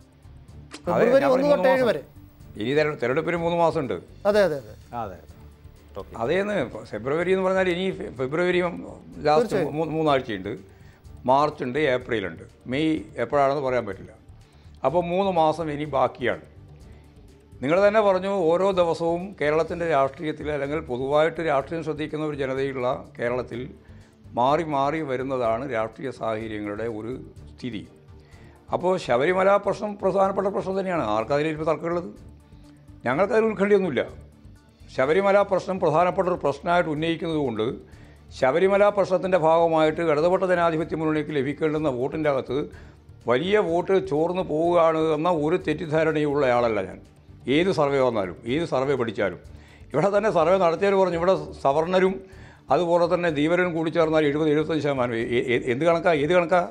അതെ, ഫെബ്രുവരി ഞാൻ ഒന്ന് പറഞ്ഞ തൊട്ട് മൂന്ന് ഏഴ് മാസം. വരെ ഇനി തെര- തെരഞ്ഞെടുപ്പിന് മൂന്ന് മാസമുണ്ട് അതെ അതെ അതെ അതെ അതേന്ന് ഫെബ്രുവരി എന്ന് പറഞ്ഞാൽ ഇനി ഫെ- ഫെബ്രുവരി ലാസ്റ്റ് മൂ- മൂന്നാഴ്ചയുണ്ട് മാർച്ച് ഉണ്ട് ഏപ്രിൽ ഉണ്ട് മെയ് എപ്പോഴാണെന്ന് പറയാൻ പറ്റില്ല അപ്പോൾ മൂന്ന് മാസം ഇനി ബാക്കിയാണ് നിങ്ങൾ തന്നെ പറഞ്ഞു ഓരോ ദിവസവും കേരളത്തിൻ്റെ രാഷ്ട്രീയത്തിൽ അല്ലെങ്കിൽ പൊതുവായിട്ട് രാഷ്ട്രീയം ശ്രദ്ധിക്കുന്ന ഒരു ജനതയുള്ള കേരളത്തിൽ മാറി മാറി വരുന്നതാണ് രാഷ്ട്രീയ സാഹചര്യങ്ങളുടെ ഒരു സ്ഥിതി അപ്പോൾ ശബരിമല പ്രശ്നം പ്രധാനപ്പെട്ട പ്രശ്നം തന്നെയാണ് ആർക്കതിലിപ്പോൾ തർക്കമുള്ളത് ഞങ്ങൾക്കതിൽ ഉത്കണ്ഠയൊന്നുമില്ല ശബരിമല പ്രശ്നം പ്രധാനപ്പെട്ട ഒരു പ്രശ്നമായിട്ട് ഉന്നയിക്കുന്നത് കൊണ്ട് ശബരിമല പ്രശ്നത്തിൻ്റെ ഭാഗമായിട്ട് ഇടതുപെട്ട ജനാധിപത്യ മുന്നണിക്ക് ലഭിക്കേണ്ടുന്ന വോട്ടിൻ്റെ അകത്ത് വലിയ വോട്ട് ചോർന്നു പോവുകയാണ് എന്ന ഒരു തെറ്റിദ്ധാരണയുള്ള ആളല്ല ഞാൻ ഏത് സർവേ വന്നാലും ഏത് സർവേ പഠിച്ചാലും ഇവിടെ തന്നെ സർവേ നടത്തിയവർ പറഞ്ഞു ഇവിടെ സവർണരും അതുപോലെ തന്നെ ധീവരനും കൂടി ചേർന്നാൽ എഴുപത് എഴുപത്തഞ്ച് ശതമാനം ഏ- ഏ- എന്ത് കണക്കാ ഏത് കണക്കാ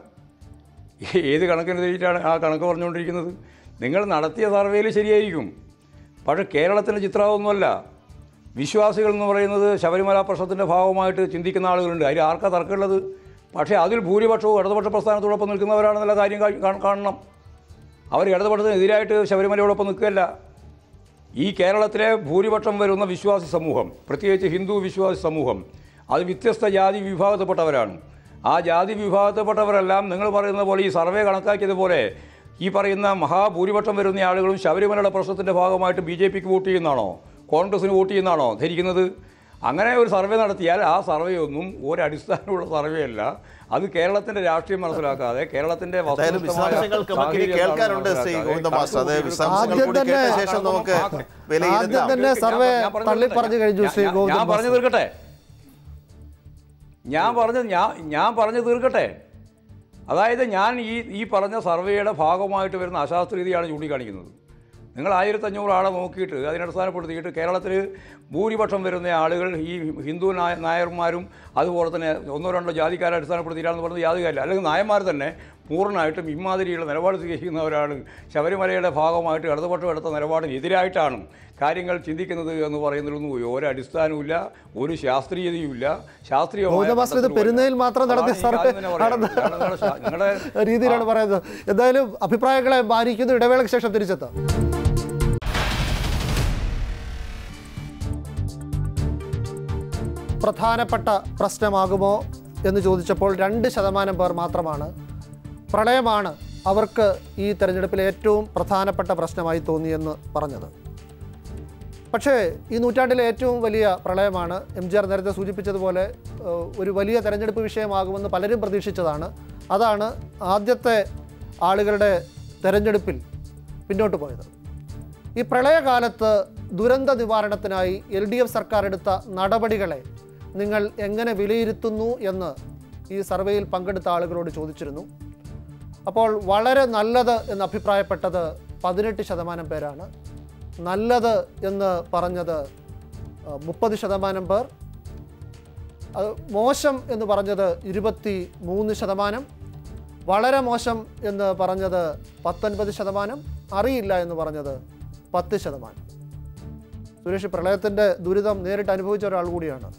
ഏത് കണക്കിന് തിരിച്ചിട്ടാണ് ആ കണക്ക് പറഞ്ഞുകൊണ്ടിരിക്കുന്നത് നിങ്ങൾ നടത്തിയ സർവേയിൽ ശരിയായിരിക്കും പക്ഷേ കേരളത്തിൻ്റെ ചിത്രമൊന്നുമല്ല വിശ്വാസികൾ എന്ന് പറയുന്നത് ശബരിമല പ്രശ്നത്തിൻ്റെ ഭാഗമായിട്ട് ചിന്തിക്കുന്ന ആളുകളുണ്ട് അതിൽ ആർക്കാ തർക്കമുള്ളത് പക്ഷേ അതിൽ ഭൂരിപക്ഷവും ഇടതുപക്ഷ പ്രസ്ഥാനത്തോടൊപ്പം നിൽക്കുന്നവരാണെന്നുള്ള കാര്യം കാ- കാ- കാണണം അവർ ഇടതുപക്ഷത്തിനെതിരായിട്ട് ശബരിമലയോടൊപ്പം നിൽക്കുകയല്ല ഈ കേരളത്തിലെ ഭൂരിപക്ഷം വരുന്ന വിശ്വാസി സമൂഹം പ്രത്യേകിച്ച് ഹിന്ദു വിശ്വാസി സമൂഹം അത് വ്യത്യസ്ത ജാതി വിഭാഗത്തിൽപ്പെട്ടവരാണ് ആ ജാതി വിഭാഗത്തിൽപ്പെട്ടവരെല്ലാം നിങ്ങൾ പറയുന്ന പോലെ ഈ സർവേ കണക്കാക്കിയതുപോലെ ഈ പറയുന്ന മഹാഭൂരിപക്ഷം വരുന്ന ആളുകളും ശബരിമലയുടെ പ്രശ്നത്തിൻ്റെ ഭാഗമായിട്ട് ബി ജെ പിക്ക് വോട്ട് ചെയ്യുന്നതാണോ കോൺഗ്രസിന് വോട്ട് ചെയ്യുന്നതാണോ ധരിക്കുന്നത് അങ്ങനെ ഒരു സർവേ നടത്തിയാൽ ആ സർവേ ഒന്നും ഒരടിസ്ഥാനമുള്ള സർവേ അല്ല അത് കേരളത്തിന്റെ രാഷ്ട്രീയം മനസ്സിലാക്കാതെ കേരളത്തിന്റെ എന്തായാലും വസ്തുനിഷ്ഠമായ വിശദാംശങ്ങൾ നമുക്ക് ഇനി സാഹചര്യം കേൾക്കാനുണ്ട് ശ്രീ മനസ്സിലാക്കാതെ ഗോവിന്ദ മാസ്റ്റർ അത് കണക്ക് വിശദാംശങ്ങൾ ആദ്യം കൂടി കേട്ട തന്നെ ശേഷം നമുക്ക് ആദ്യം വിലയിരുത്താം തന്നെ സർവേ ഞാൻ പറഞ്ഞു തള്ളി തീർക്കട്ടെ. പറഞ്ഞു കഴിഞ്ഞു ഞാൻ- ശ്രീ ഞാൻ- ഗോവിന്ദൻ ഞാൻ പറഞ്ഞു മാസ്റ്റർ. തീർക്കട്ടെ ഞാൻ പറഞ്ഞത് ഞാൻ ഞാൻ പറഞ്ഞു തീർക്കട്ടെ അതായത് ഞാൻ ഈ ഈ പറഞ്ഞ സർവേയുടെ ഭാഗമായിട്ട് വരുന്ന അശാസ്ത്രീയതയാണ് ചൂണ്ടിക്കാണിക്കുന്നത് നിങ്ങൾ ആയിരത്തഞ്ഞൂറ് ആളെ നോക്കിയിട്ട് അതിനടിസ്ഥാനപ്പെടുത്തിയിട്ട് കേരളത്തിൽ ഭൂരിപക്ഷം വരുന്ന ആളുകൾ ഈ ഹിന്ദു നായ നായർമാരും അതുപോലെ തന്നെ ഒന്നോ രണ്ടോ ജാതിക്കാരെ അടിസ്ഥാനപ്പെടുത്തിയിട്ടാണെന്ന് പറഞ്ഞത് യാതൊരു കാര്യമില്ല അല്ലെങ്കിൽ നായന്മാർ തന്നെ പൂർണ്ണമായിട്ടും ഇമാതിരിയുള്ള നിലപാട് സ്വീകരിക്കുന്നവരാണ് ശബരിമലയുടെ ഭാഗമായിട്ട് ഇടതുപക്ഷം എടുത്ത നിലപാടിന് എതിരായിട്ടാണ് കാര്യങ്ങൾ ചിന്തിക്കുന്നത് എന്ന് പറയുന്നതിലൊന്നും ഒരു അടിസ്ഥാനവുമില്ല ഒരു ശാസ്ത്രീയതയുമില്ല ശാസ്ത്രീയമായ ഗൗതം മാസ്റ്റർ ഇത് കണ്ടെത്തലുമില്ല. പെരുന്നയിൽ മാത്രം നടത്തിയ അതാണ് എനിക്ക് സർവേ ആദ്യം തന്നെ പറയാനുള്ളത്. കാരണം നിങ്ങളുടെ ശാ- നിങ്ങളുടെ രീതിയിലാണ് പറയുന്നത് എന്തായാലും അഭിപ്രായങ്ങളെ മാനിക്കുന്നു ഇടവേളയ്ക്ക് ശേഷം തിരിച്ചെത്താം പ്രധാനപ്പെട്ട പ്രശ്നമാകുമോ എന്ന് ചോദിച്ചപ്പോൾ രണ്ട് ശതമാനം പേർ മാത്രമാണ് പ്രളയമാണ് അവർക്ക് ഈ തെരഞ്ഞെടുപ്പിലെ ഏറ്റവും പ്രധാനപ്പെട്ട പ്രശ്നമായി തോന്നിയെന്ന് പറഞ്ഞത് പക്ഷേ ഈ നൂറ്റാണ്ടിലെ ഏറ്റവും വലിയ പ്രളയമാണ് എം ജി ആർ നേരത്തെ സൂചിപ്പിച്ചതുപോലെ ഏഹ്, ഒരു വലിയ തെരഞ്ഞെടുപ്പ് വിഷയമാകുമെന്ന് പലരും പ്രതീക്ഷിച്ചതാണ് അതാണ് ആദ്യത്തെ ആളുകളുടെ തെരഞ്ഞെടുപ്പിൽ പിന്നോട്ട് പോയത് ഈ പ്രളയകാലത്ത് ദുരന്ത നിവാരണത്തിനായി എൽ ഡി എഫ് സർക്കാർ എടുത്ത നടപടികളെ നിങ്ങൾ എങ്ങനെ വിലയിരുത്തുന്നു എന്ന് ഈ സർവേയിൽ പങ്കെടുത്ത ആളുകളോട് ചോദിച്ചിരുന്നു അപ്പോൾ വളരെ നല്ലത് എന്ന് അഭിപ്രായപ്പെട്ടത് പതിനെട്ട് ശതമാനം പേരാണ് നല്ലത് എന്ന് പറഞ്ഞത് മുപ്പത് ശതമാനം പേർ അത് മോശം എന്ന് പറഞ്ഞത് ഇരുപത്തി മൂന്ന് ശതമാനം വളരെ മോശം എന്ന് പറഞ്ഞത് പത്തൊൻപത് ശതമാനം അറിയില്ല എന്ന് പറഞ്ഞത് പത്ത് ശതമാനം സുരേഷ് പ്രളയത്തിൻ്റെ ദുരിതം നേരിട്ട് അനുഭവിച്ച ഒരാൾ കൂടിയാണ്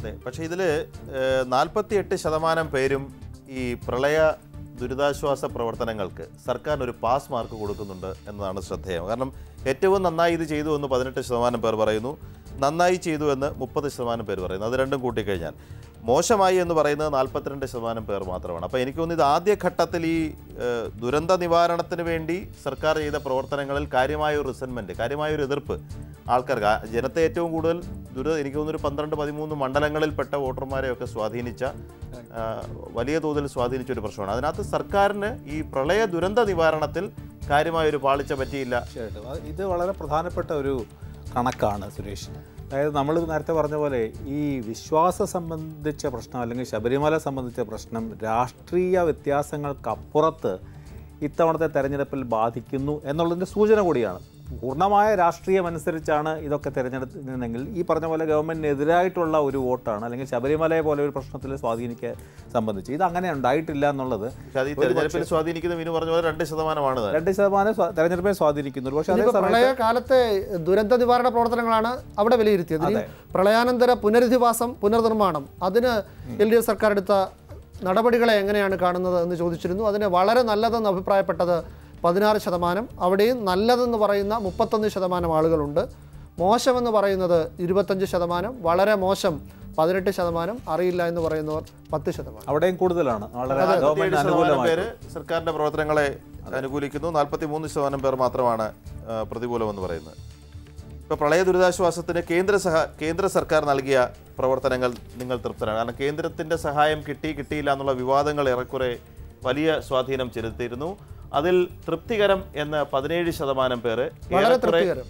അതെ പക്ഷേ ഇതിൽ നാൽപ്പത്തി എട്ട് ശതമാനം പേരും ഈ പ്രളയ ദുരിതാശ്വാസ പ്രവർത്തനങ്ങൾക്ക് സർക്കാർ ഒരു പാസ് മാർക്ക് കൊടുക്കുന്നുണ്ട് എന്നതാണ് ശ്രദ്ധേയം കാരണം ഏറ്റവും നന്നായി ഇത് ചെയ്തു എന്ന് പതിനെട്ട് ശതമാനം പേർ പറയുന്നു നന്നായി ചെയ്തു എന്ന് മുപ്പത് ശതമാനം പേർ പറയുന്നു അത് രണ്ടും കൂട്ടിക്കഴിഞ്ഞാൽ മോശമായി എന്ന് പറയുന്നത് നാൽപ്പത്തിരണ്ട് ശതമാനം പേർ മാത്രമാണ് അപ്പോൾ എനിക്ക് തോന്നുന്നു ഇത് ആദ്യഘട്ടത്തിൽ ഈ ഏഹ്, ദുരന്ത നിവാരണത്തിന് വേണ്ടി സർക്കാർ ചെയ്ത പ്രവർത്തനങ്ങളിൽ കാര്യമായ ഒരു റിസൻമെൻറ്റ് കാര്യമായ ഒരു എതിർപ്പ് ആൾക്കാർക്ക് ആ ജനത്തെ ഏറ്റവും കൂടുതൽ ദുരിത എനിക്ക് തോന്നുന്നു ഒരു പന്ത്രണ്ട് പതിമൂന്ന് മണ്ഡലങ്ങളിൽപ്പെട്ട വോട്ടർമാരെയൊക്കെ സ്വാധീനിച്ച ആ, വലിയ തോതിൽ സ്വാധീനിച്ച ഒരു പ്രശ്നമാണ് അതിനകത്ത് സർക്കാരിന് ഈ പ്രളയ ദുരന്ത നിവാരണത്തിൽ കാര്യമായ ഒരു പാളിച്ച പറ്റിയില്ല തീർച്ചയായിട്ടും അത് ഇത് വളരെ പ്രധാനപ്പെട്ട ഒരു കണക്കാണ് സുരേഷ് അതായത് നമ്മൾ നേരത്തെ പറഞ്ഞ പോലെ ഈ വിശ്വാസം സംബന്ധിച്ച പ്രശ്നം അല്ലെങ്കിൽ ശബരിമല സംബന്ധിച്ച പ്രശ്നം രാഷ്ട്രീയ വ്യത്യാസങ്ങൾക്കപ്പുറത്ത് ഇത്തവണത്തെ തെരഞ്ഞെടുപ്പിൽ ബാധിക്കുന്നു എന്നുള്ളതിൻ്റെ സൂചന കൂടിയാണ് പൂർണ്ണമായ രാഷ്ട്രീയം അനുസരിച്ചാണ് ഇതൊക്കെ തിരഞ്ഞെടുക്കുന്നതെങ്കിൽ ഈ പറഞ്ഞ പോലെ ഗവൺമെൻറ്റിനെതിരായിട്ടുള്ള ഒരു വോട്ടാണ് അല്ലെങ്കിൽ ശബരിമലയെ പോലെ ഒരു പ്രശ്നത്തിൽ സ്വാധീനിക്കാൻ സംബന്ധിച്ച് ഇത് അങ്ങനെ ഉണ്ടായിട്ടില്ല എന്നുള്ളത് പക്ഷെ അത് ഈ തെരഞ്ഞെടുപ്പിൽ സ്വാധീനിക്കുന്ന വിനു പറഞ്ഞ പോലെ രണ്ട് ശതമാനമാണ് താൻ. രണ്ട് ശതമാനം സ്വാ- തെരഞ്ഞെടുപ്പിനെ സ്വാധീനിക്കുന്നു പക്ഷേ അതേ ഇനിയിപ്പോ സമയത്ത് പ്രളയ കാലത്തെ ദുരന്ത നിവാരണ പ്രവർത്തനങ്ങളാണ് അവിടെ വിലയിരുത്തിയത് ഇനി പ്രളയാനന്തര പുനരധിവാസം പുനർനിർമ്മാണം അതിന് എൽ ഡി എഫ് സർക്കാർ എടുത്ത നടപടികളെ എങ്ങനെയാണ് കാണുന്നത് എന്ന് ചോദിച്ചിരുന്നു അതിന് വളരെ നല്ലതെന്ന് അഭിപ്രായപ്പെട്ടത് പതിനാറ് ശതമാനം അവിടെയും നല്ലതെന്ന് പറയുന്ന മുപ്പത്തൊന്ന് ശതമാനം ആളുകളുണ്ട് മോശമെന്ന് പറയുന്നത് ഇരുപത്തഞ്ച് ശതമാനം വളരെ മോശം പതിനെട്ട് ശതമാനം അറിയില്ല എന്ന് പറയുന്നവർ പത്ത് ശതമാനം അവിടെയും കൂടുതലാണ് വളരെ നാൽപ്പത്തിയേഴ് ഗവൺമെന്റ് ശതമാനം അനുകൂലമായി പേര് സർക്കാരിന്റെ പ്രവർത്തനങ്ങളെ അനുകൂലിക്കുന്നു നാൽപ്പത്തി മൂന്ന് ശതമാനം പേർ മാത്രമാണ് ആ, പ്രതികൂലമെന്ന് പറയുന്നത് ഇപ്പോൾ പ്രളയ ദുരിതാശ്വാസത്തിന് കേന്ദ്ര സഹ കേന്ദ്ര സർക്കാർ നൽകിയ പ്രവർത്തനങ്ങൾ നിങ്ങൾ തൃപ്തരാണ് കാരണം കേന്ദ്രത്തിന്റെ സഹായം കിട്ടി കിട്ടിയില്ല എന്നുള്ള വിവാദങ്ങൾ ഏറെക്കുറെ വലിയ സ്വാധീനം ചെലുത്തിയിരുന്നു അതിൽ തൃപ്തികരം എന്ന് പതിനേഴ് ശതമാനം പേര് വളരെ ഏറെക്കുറെ തൃപ്തികരം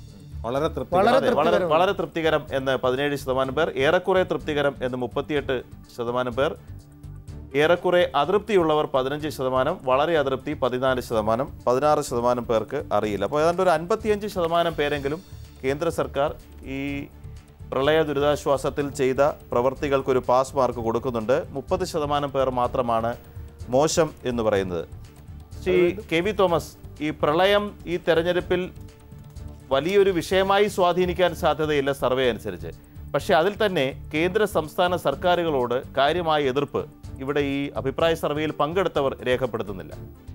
വളരെ തൃപ്തി വളരെ അതെ, വളരെ വളരെ തൃപ്തികരം എന്ന് പതിനേഴ് ശതമാനം പേർ ഏറെക്കുറെ തൃപ്തികരം എന്ന് മുപ്പത്തിയെട്ട് ശതമാനം പേർ ഏറെക്കുറെ അതൃപ്തിയുള്ളവർ പതിനഞ്ച് ശതമാനം വളരെ അതൃപ്തി പതിനാല് ശതമാനം പതിനാറ് ശതമാനം പേർക്ക് അറിയില്ല അപ്പോൾ ഏതാണ്ട് ഒരു അൻപത്തിയഞ്ച് ശതമാനം പേരെങ്കിലും കേന്ദ്ര സർക്കാർ ഈ പ്രളയ ദുരിതാശ്വാസത്തിൽ ചെയ്ത പ്രവർത്തികൾക്കൊരു പാസ് മാർക്ക് കൊടുക്കുന്നുണ്ട് മുപ്പത് ശതമാനം പേർ മാത്രമാണ് മോശം എന്ന് പറയുന്നത് ശ്രീ കെ വി തോമസ് ഈ പ്രളയം ഈ തെരഞ്ഞെടുപ്പിൽ വലിയൊരു വിഷയമായി സ്വാധീനിക്കാൻ സാധ്യതയില്ല സർവേ അനുസരിച്ച് പക്ഷേ അതിൽ തന്നെ കേന്ദ്ര സംസ്ഥാന സർക്കാരുകളോട് കാര്യമായ എതിർപ്പ് ഇവിടെ ഈ അഭിപ്രായ സർവേയിൽ പങ്കെടുത്തവർ രേഖപ്പെടുത്തുന്നില്ല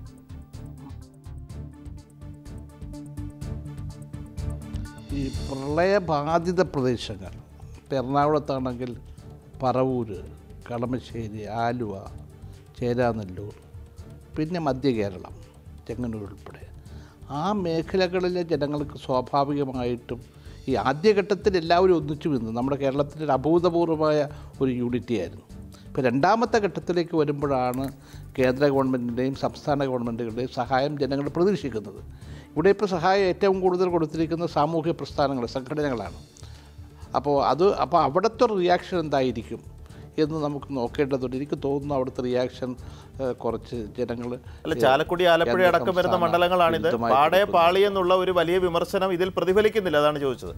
ഈ പ്രളയബാധിത പ്രദേശങ്ങൾ ഇപ്പം എറണാകുളത്താണെങ്കിൽ പറവൂര് കളമശ്ശേരി ആലുവ ചേരാനെല്ലൂർ പിന്നെ മധ്യ കേരളം ചെങ്ങന്നൂർ ഉൾപ്പെടെ ആ മേഖലകളിലെ ജനങ്ങൾക്ക് സ്വാഭാവികമായിട്ടും ഈ ആദ്യഘട്ടത്തിൽ എല്ലാവരും ഒന്നിച്ചു നിന്ന് നമ്മുടെ കേരളത്തിൻ്റെ ഒരു അഭൂതപൂർവമായ ഒരു യൂണിറ്റി ആയിരുന്നു ഇപ്പോൾ രണ്ടാമത്തെ ഘട്ടത്തിലേക്ക് വരുമ്പോഴാണ് കേന്ദ്ര ഗവൺമെൻറ്റിൻ്റെയും സംസ്ഥാന ഗവൺമെൻറ്റുകളുടെയും സഹായം ജനങ്ങൾ പ്രതീക്ഷിക്കുന്നത് ഇവിടെ ഇപ്പോൾ സഹായം ഏറ്റവും കൂടുതൽ കൊടുത്തിരിക്കുന്ന സാമൂഹ്യ പ്രസ്ഥാനങ്ങൾ സംഘടനകളാണ് അപ്പോൾ അത് അപ്പോൾ അവിടുത്തെ റിയാക്ഷൻ എന്തായിരിക്കും എന്ന് നമുക്ക് നോക്കേണ്ടതുണ്ട് എനിക്ക് തോന്നുന്നു അവിടുത്തെ റിയാക്ഷൻ കുറച്ച് ജനങ്ങൾ അല്ല ചാലക്കുടി ആലപ്പുഴ അടക്കം വരുന്ന മണ്ഡലങ്ങളാണിത് പാടെ പാളി എന്നുള്ള ഒരു വലിയ വിമർശനം ഇതിൽ പ്രതിഫലിക്കുന്നില്ല അതാണ് ചോദിച്ചത്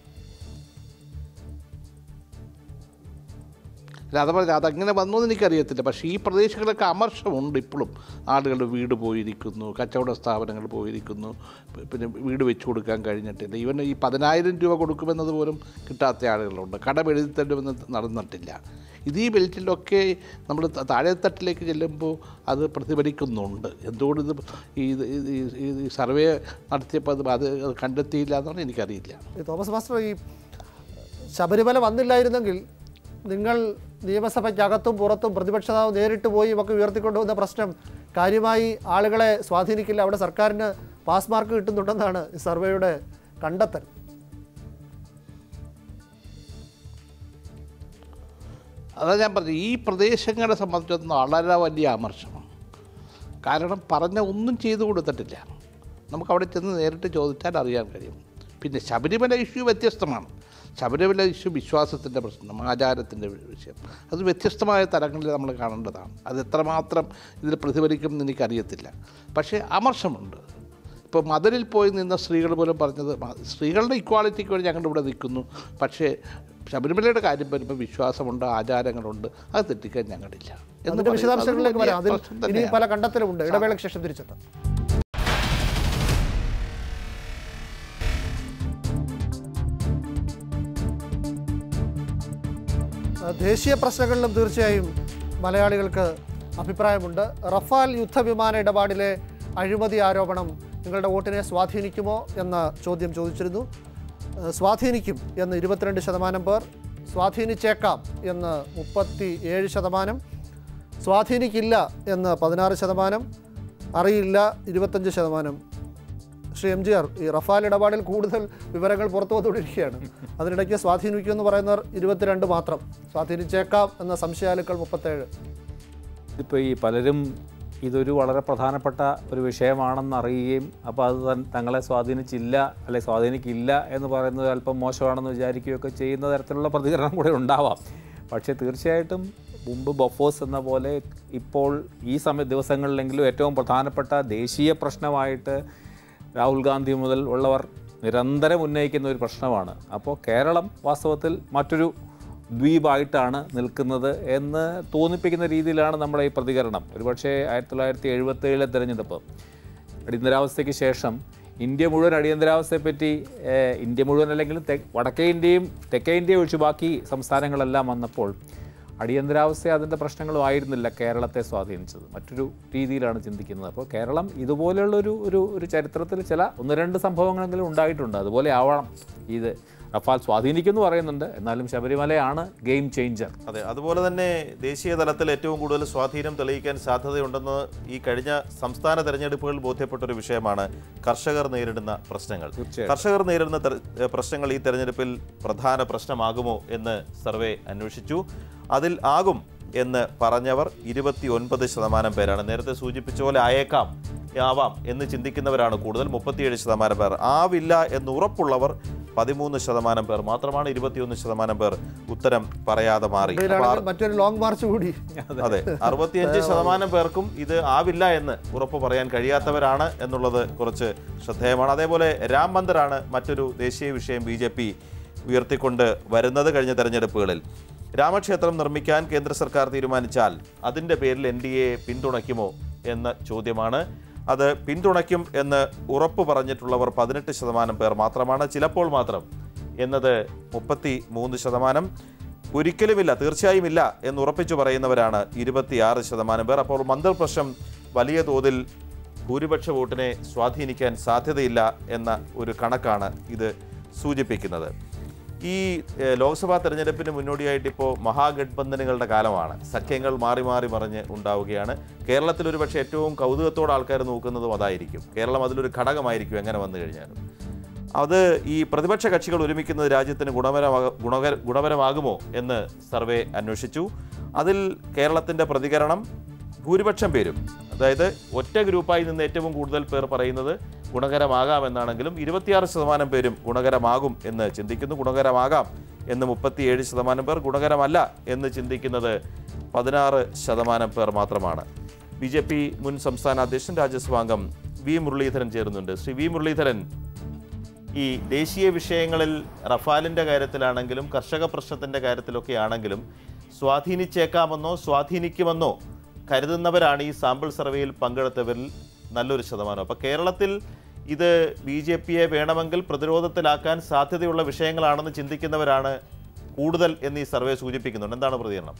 അല്ല അത് പറഞ്ഞ അതങ്ങനെ വന്നു എന്ന് എനിക്കറിയത്തില്ല പക്ഷേ ഈ പ്രദേശങ്ങളൊക്കെ അമർഷമുണ്ട് ഇപ്പോഴും ആളുകൾ വീട് പോയിരിക്കുന്നു കച്ചവട സ്ഥാപനങ്ങൾ പോയിരിക്കുന്നു പി- പിന്നെ വീട് വെച്ച് കൊടുക്കാൻ കഴിഞ്ഞിട്ടില്ല ഈവൻ ഈ പതിനായിരം രൂപ കൊടുക്കുമെന്നത് പോലും കിട്ടാത്ത ആളുകളുണ്ട് കടം എഴുതി തരുമെന്ന് നടന്നിട്ടില്ല ഇത് ഈ ബെൽറ്റിലൊക്കെ നമ്മൾ ത- താഴെത്തട്ടിലേക്ക് ചെല്ലുമ്പോൾ അത് പ്രതിഫലിക്കുന്നുണ്ട് എന്തുകൊണ്ട് ഇത് ഈ ഇത് ഇത് ഈ- ഈ- ഈ സർവേ നടത്തിയപ്പോൾ അത് അത് അത് കണ്ടെത്തിയില്ല എന്നാണ് എനിക്കറിയില്ല ഈ തോമസ് മാസ്റ്റർ ഈ ശബരിമല വന്നില്ലായിരുന്നെങ്കിൽ നിങ്ങൾ നിയമസഭയ്ക്കകത്തും പുറത്തും പ്രതിപക്ഷ നേതാവ് നേരിട്ട് പോയി ഇവക്ക് ഉയർത്തിക്കൊണ്ടുവന്ന പ്രശ്നം കാര്യമായി ആളുകളെ സ്വാധീനിക്കില്ല അവിടെ സർക്കാരിന് പാസ് മാർക്ക് കിട്ടുന്നുണ്ടെന്നാണ് ഈ സർവേയുടെ കണ്ടെത്തൽ അതാ ഞാൻ പറഞ്ഞു ഈ പ്രദേശങ്ങളെ സംബന്ധിച്ചിടത്തോളം വളരെ വലിയ അമർഷമാണ് കാരണം പറഞ്ഞ ഒന്നും ചെയ്തു കൊടുത്തിട്ടില്ല നമുക്ക് അവിടെ ചെന്ന് നേരിട്ട് ചോദിച്ചാൽ അറിയാൻ കഴിയും പിന്നെ ശബരിമല ഇഷ്യൂ വ്യത്യസ്തമാണ് ശബരിമല ഇഷ്യൂ വിശ്വാസത്തിൻ്റെ പ്രശ്നം ആചാരത്തിൻ്റെ വിഷയം അത് വ്യത്യസ്തമായ തലങ്ങളിൽ നമ്മൾ കാണേണ്ടതാണ് അത് എത്രമാത്രം ഇതിൽ പ്രതിഫലിക്കും എന്ന് എനിക്കറിയത്തില്ല പക്ഷേ അമർഷമുണ്ട് ഇപ്പോൾ മതിലിൽ പോയി നിന്ന സ്ത്രീകൾ പോലും പറഞ്ഞത് മ- സ്ത്രീകളുടെ ഇക്വാളിറ്റിക്ക് വേണ്ടി ഞങ്ങളുടെ ഇവിടെ നിൽക്കുന്നു പക്ഷേ ശബരിമലയുടെ കാര്യം വരുമ്പോൾ വിശ്വാസമുണ്ട് ആചാരങ്ങളുണ്ട് അത് തെറ്റിക്കാൻ ഞങ്ങളില്ല എന്ന് അതിന്റെ പറയുന്നത് വിശദാംശങ്ങളിലേക്ക് അത് വലിയ വരാം അതിൽ പ്രശ്നം ഇനി തന്നെയാണ്. പല കണ്ടെത്തലുമുണ്ട് ഇടവേളയ്ക്ക് ശേഷം തിരിച്ചെത്താം ദേശീയ പ്രശ്നങ്ങളിലും തീർച്ചയായും മലയാളികൾക്ക് അഭിപ്രായമുണ്ട് റഫാൽ യുദ്ധവിമാന ഇടപാടിലെ അഴിമതി ആരോപണം നിങ്ങളുടെ വോട്ടിനെ സ്വാധീനിക്കുമോ എന്ന ചോദ്യം ചോദിച്ചിരുന്നു ഏഹ് സ്വാധീനിക്കും എന്ന് ഇരുപത്തിരണ്ട് ശതമാനം പേർ സ്വാധീനിച്ചേക്കാം എന്ന് മുപ്പത്തി ഏഴ് ശതമാനം സ്വാധീനിക്കില്ല എന്ന് പതിനാറ് ശതമാനം അറിയില്ല ഇരുപത്തഞ്ച് ശതമാനം ശ്രീ എം ജി ആർ ഈ റഫാൽ ഇടപാടിൽ കൂടുതൽ വിവരങ്ങൾ പുറത്തു വന്നുകൊണ്ടിരിക്കുകയാണ് അതിനിടയ്ക്ക് സ്വാധീനിക്കുമെന്ന് പറയുന്നവർ ഇരുപത്തിരണ്ട് മാത്രം സ്വാധീനിച്ചേക്കാം എന്ന സംശയാലുക്കൾ മുപ്പത്തേഴ് ഇപ്പോൾ ഈ പലരും ഇതൊരു വളരെ പ്രധാനപ്പെട്ട ഒരു വിഷയമാണെന്ന് അറിയുകയും അപ്പോൾ അത് തൻ- തങ്ങളെ സ്വാധീനിച്ചില്ല അല്ലെ സ്വാധീനിക്കില്ല എന്ന് പറയുന്നത് അല്പം മോശമാണെന്ന് വിചാരിക്കുകയൊക്കെ ചെയ്യുന്ന തരത്തിലുള്ള പ്രതികരണം കൂടെ ഉണ്ടാവാം പക്ഷേ തീർച്ചയായിട്ടും മുമ്പ് ബൊഫോസ് എന്ന പോലെ ഇപ്പോൾ ഈ സമയ ദിവസങ്ങളിലെങ്കിലും ഏറ്റവും പ്രധാനപ്പെട്ട ദേശീയ പ്രശ്നമായിട്ട് രാഹുൽ ഗാന്ധി മുതൽ ഉള്ളവർ നിരന്തരം ഉന്നയിക്കുന്ന ഒരു പ്രശ്നമാണ് അപ്പോൾ കേരളം വാസ്തവത്തിൽ മറ്റൊരു ദ്വീപായിട്ടാണ് നിൽക്കുന്നത് എന്ന് തോന്നിപ്പിക്കുന്ന രീതിയിലാണ് നമ്മുടെ ഈ പ്രതികരണം ഒരുപക്ഷെ ആയിരത്തി തൊള്ളായിരത്തി എഴുപത്തി ഏഴിലെ തെരഞ്ഞെടുപ്പ് അടിയന്തരാവസ്ഥയ്ക്ക് ശേഷം ഇന്ത്യ മുഴുവൻ അടിയന്തരാവസ്ഥയെപ്പറ്റി ഏഹ്, ഇന്ത്യ മുഴുവൻ അല്ലെങ്കിലും തെ വടക്കേ ഇന്ത്യയും തെക്കേ ഇന്ത്യയും ഒഴിച്ച് ബാക്കി സംസ്ഥാനങ്ങളെല്ലാം വന്നപ്പോൾ അടിയന്തരാവസ്ഥ അതിൻ്റെ പ്രശ്നങ്ങളും ആയിരുന്നില്ല കേരളത്തെ സ്വാധീനിച്ചത് മറ്റൊരു രീതിയിലാണ് ചിന്തിക്കുന്നത് അപ്പോൾ കേരളം ഇതുപോലെയുള്ളൊരു ഒരു ഒരു ചരിത്രത്തിൽ ചില ഒന്ന് രണ്ട് സംഭവങ്ങളെങ്കിലും ഉണ്ടായിട്ടുണ്ട് അതുപോലെ ആവണം ഇത് റഫാൽ സ്വാധീനിക്കുമെന്ന് പറയുന്നുണ്ട് എന്നാലും ശബരിമലയാണ് ഗെയിം ചേഞ്ചർ അതെ അതുപോലെ തന്നെ ദേശീയ തലത്തിൽ ഏറ്റവും കൂടുതൽ സ്വാധീനം തെളിയിക്കാൻ സാധ്യതയുണ്ടെന്ന് ഈ കഴിഞ്ഞ സംസ്ഥാന തെരഞ്ഞെടുപ്പുകളിൽ ബോധ്യപ്പെട്ട ഒരു വിഷയമാണ് കർഷകർ നേരിടുന്ന പ്രശ്നങ്ങൾ തീർച്ചയായും. കർഷകർ നേരിടുന്ന തെര- ഏഹ് പ്രശ്നങ്ങൾ ഈ തെരഞ്ഞെടുപ്പിൽ പ്രധാന പ്രശ്നമാകുമോ എന്ന് സർവേ അന്വേഷിച്ചു അതിൽ ആകും എന്ന് പറഞ്ഞവർ ഇരുപത്തി ഒൻപത് ശതമാനം പേരാണ് നേരത്തെ സൂചിപ്പിച്ച പോലെ ആയേക്കാം ആവാം എന്ന് ചിന്തിക്കുന്നവരാണ് കൂടുതൽ മുപ്പത്തിയേഴ് ശതമാനം പേർ ആവില്ല എന്ന് ഉറപ്പുള്ളവർ പതിമൂന്ന് ശതമാനം പേർ മാത്രമാണ് ഇരുപത്തിയൊന്ന് ശതമാനം പേർ ഉത്തരം പറയാതെ മാറി അപ്പോൾ ഇതിലാണെങ്കിൽ മറ്റൊരു ലോങ് മാർച്ച് കൂടി അതെ അറുപത്തിയഞ്ച് ശതമാനം പേർക്കും ഇത് ആവില്ല എന്ന് ഉറപ്പ് പറയാൻ കഴിയാത്തവരാണ് എന്നുള്ളത് കുറച്ച് ശ്രദ്ധേയമാണ് അതേപോലെ രാം മന്ദിറാണ് മറ്റൊരു ദേശീയ വിഷയം ബി ജെ പി ഉയർത്തിക്കൊണ്ട് വരുന്നത് കഴിഞ്ഞ തെരഞ്ഞെടുപ്പുകളിൽ രാമക്ഷേത്രം നിർമ്മിക്കാൻ കേന്ദ്ര സർക്കാർ തീരുമാനിച്ചാൽ അതിൻ്റെ പേരിൽ എൻ ഡി എ പിന്തുണയ്ക്കുമോ എന്ന ചോദ്യമാണ് അത് പിന്തുണയ്ക്കും എന്ന് ഉറപ്പ് പറഞ്ഞിട്ടുള്ളവർ പതിനെട്ട് ശതമാനം പേർ മാത്രമാണ് ചിലപ്പോൾ മാത്രം എന്നത് മുപ്പത്തി മൂന്ന് ശതമാനം ഒരിക്കലുമില്ല തീർച്ചയായും ഇല്ല എന്ന് ഉറപ്പിച്ചു പറയുന്നവരാണ് ഇരുപത്തിയാറ് ശതമാനം പേർ അപ്പോൾ മന്ദിർ പ്രശ്നം വലിയ തോതിൽ ഭൂരിപക്ഷ വോട്ടിനെ സ്വാധീനിക്കാൻ സാധ്യതയില്ല എന്ന ഒരു കണക്കാണ് ഇത് സൂചിപ്പിക്കുന്നത് ഈ ഏഹ്, ലോക്സഭാ തെരഞ്ഞെടുപ്പിന് മുന്നോടിയായിട്ട് ഇപ്പോൾ മഹാഗഡ്ബന്ധനുകളുടെ കാലമാണ് സഖ്യങ്ങൾ മാറി മാറി മറിഞ്ഞ് ഉണ്ടാവുകയാണ് കേരളത്തിൽ ഒരു പക്ഷേ ഏറ്റവും കൗതുകത്തോടെ ആൾക്കാർ നോക്കുന്നതും അതായിരിക്കും കേരളം അതിലൊരു ഘടകമായിരിക്കും എങ്ങനെ വന്നു കഴിഞ്ഞാലും അത് ഈ പ്രതിപക്ഷ കക്ഷികൾ ഒരുമിക്കുന്നത് രാജ്യത്തിന് ഗുണപരമാക ഗുണകര ഗുണപരമാകുമോ എന്ന് സർവേ അന്വേഷിച്ചു അതിൽ കേരളത്തിൻ്റെ പ്രതികരണം ഭൂരിപക്ഷം പേരും അതായത് ഒറ്റ ഗ്രൂപ്പായി നിന്ന് ഏറ്റവും കൂടുതൽ പേർ പറയുന്നത് ഗുണകരമാകാമെന്നാണെങ്കിലും ഇരുപത്തിയാറ് ശതമാനം പേരും ഗുണകരമാകും എന്ന് ചിന്തിക്കുന്നു ഗുണകരമാകാം എന്ന് മുപ്പത്തിയേഴ് ശതമാനം പേർ ഗുണകരമല്ല എന്ന് ചിന്തിക്കുന്നത് പതിനാറ് ശതമാനം പേർ മാത്രമാണ് ബി ജെ പി മുൻ സംസ്ഥാന അധ്യക്ഷൻ രാജ്യസഭാംഗം വി മുരളീധരൻ ചേരുന്നുണ്ട് ശ്രീ വി മുരളീധരൻ ഈ ദേശീയ വിഷയങ്ങളിൽ റഫാലിൻ്റെ കാര്യത്തിലാണെങ്കിലും കർഷക പ്രശ്നത്തിൻ്റെ കാര്യത്തിലൊക്കെ ആണെങ്കിലും സ്വാധീനിച്ചേക്കാമെന്നോ സ്വാധീനിക്കുമെന്നോ കരുതുന്നവരാണ് ഈ സാമ്പിൾ സർവേയിൽ പങ്കെടുത്തവരിൽ നല്ലൊരു ശതമാനം അപ്പോൾ കേരളത്തിൽ ഇത് ബി ജെ പിയെ വേണമെങ്കിൽ പ്രതിരോധത്തിലാക്കാൻ സാധ്യതയുള്ള വിഷയങ്ങളാണെന്ന് ചിന്തിക്കുന്നവരാണ് കൂടുതൽ എന്ന് ഈ സർവേ സൂചിപ്പിക്കുന്നുണ്ട് എന്താണ് പ്രതികരണം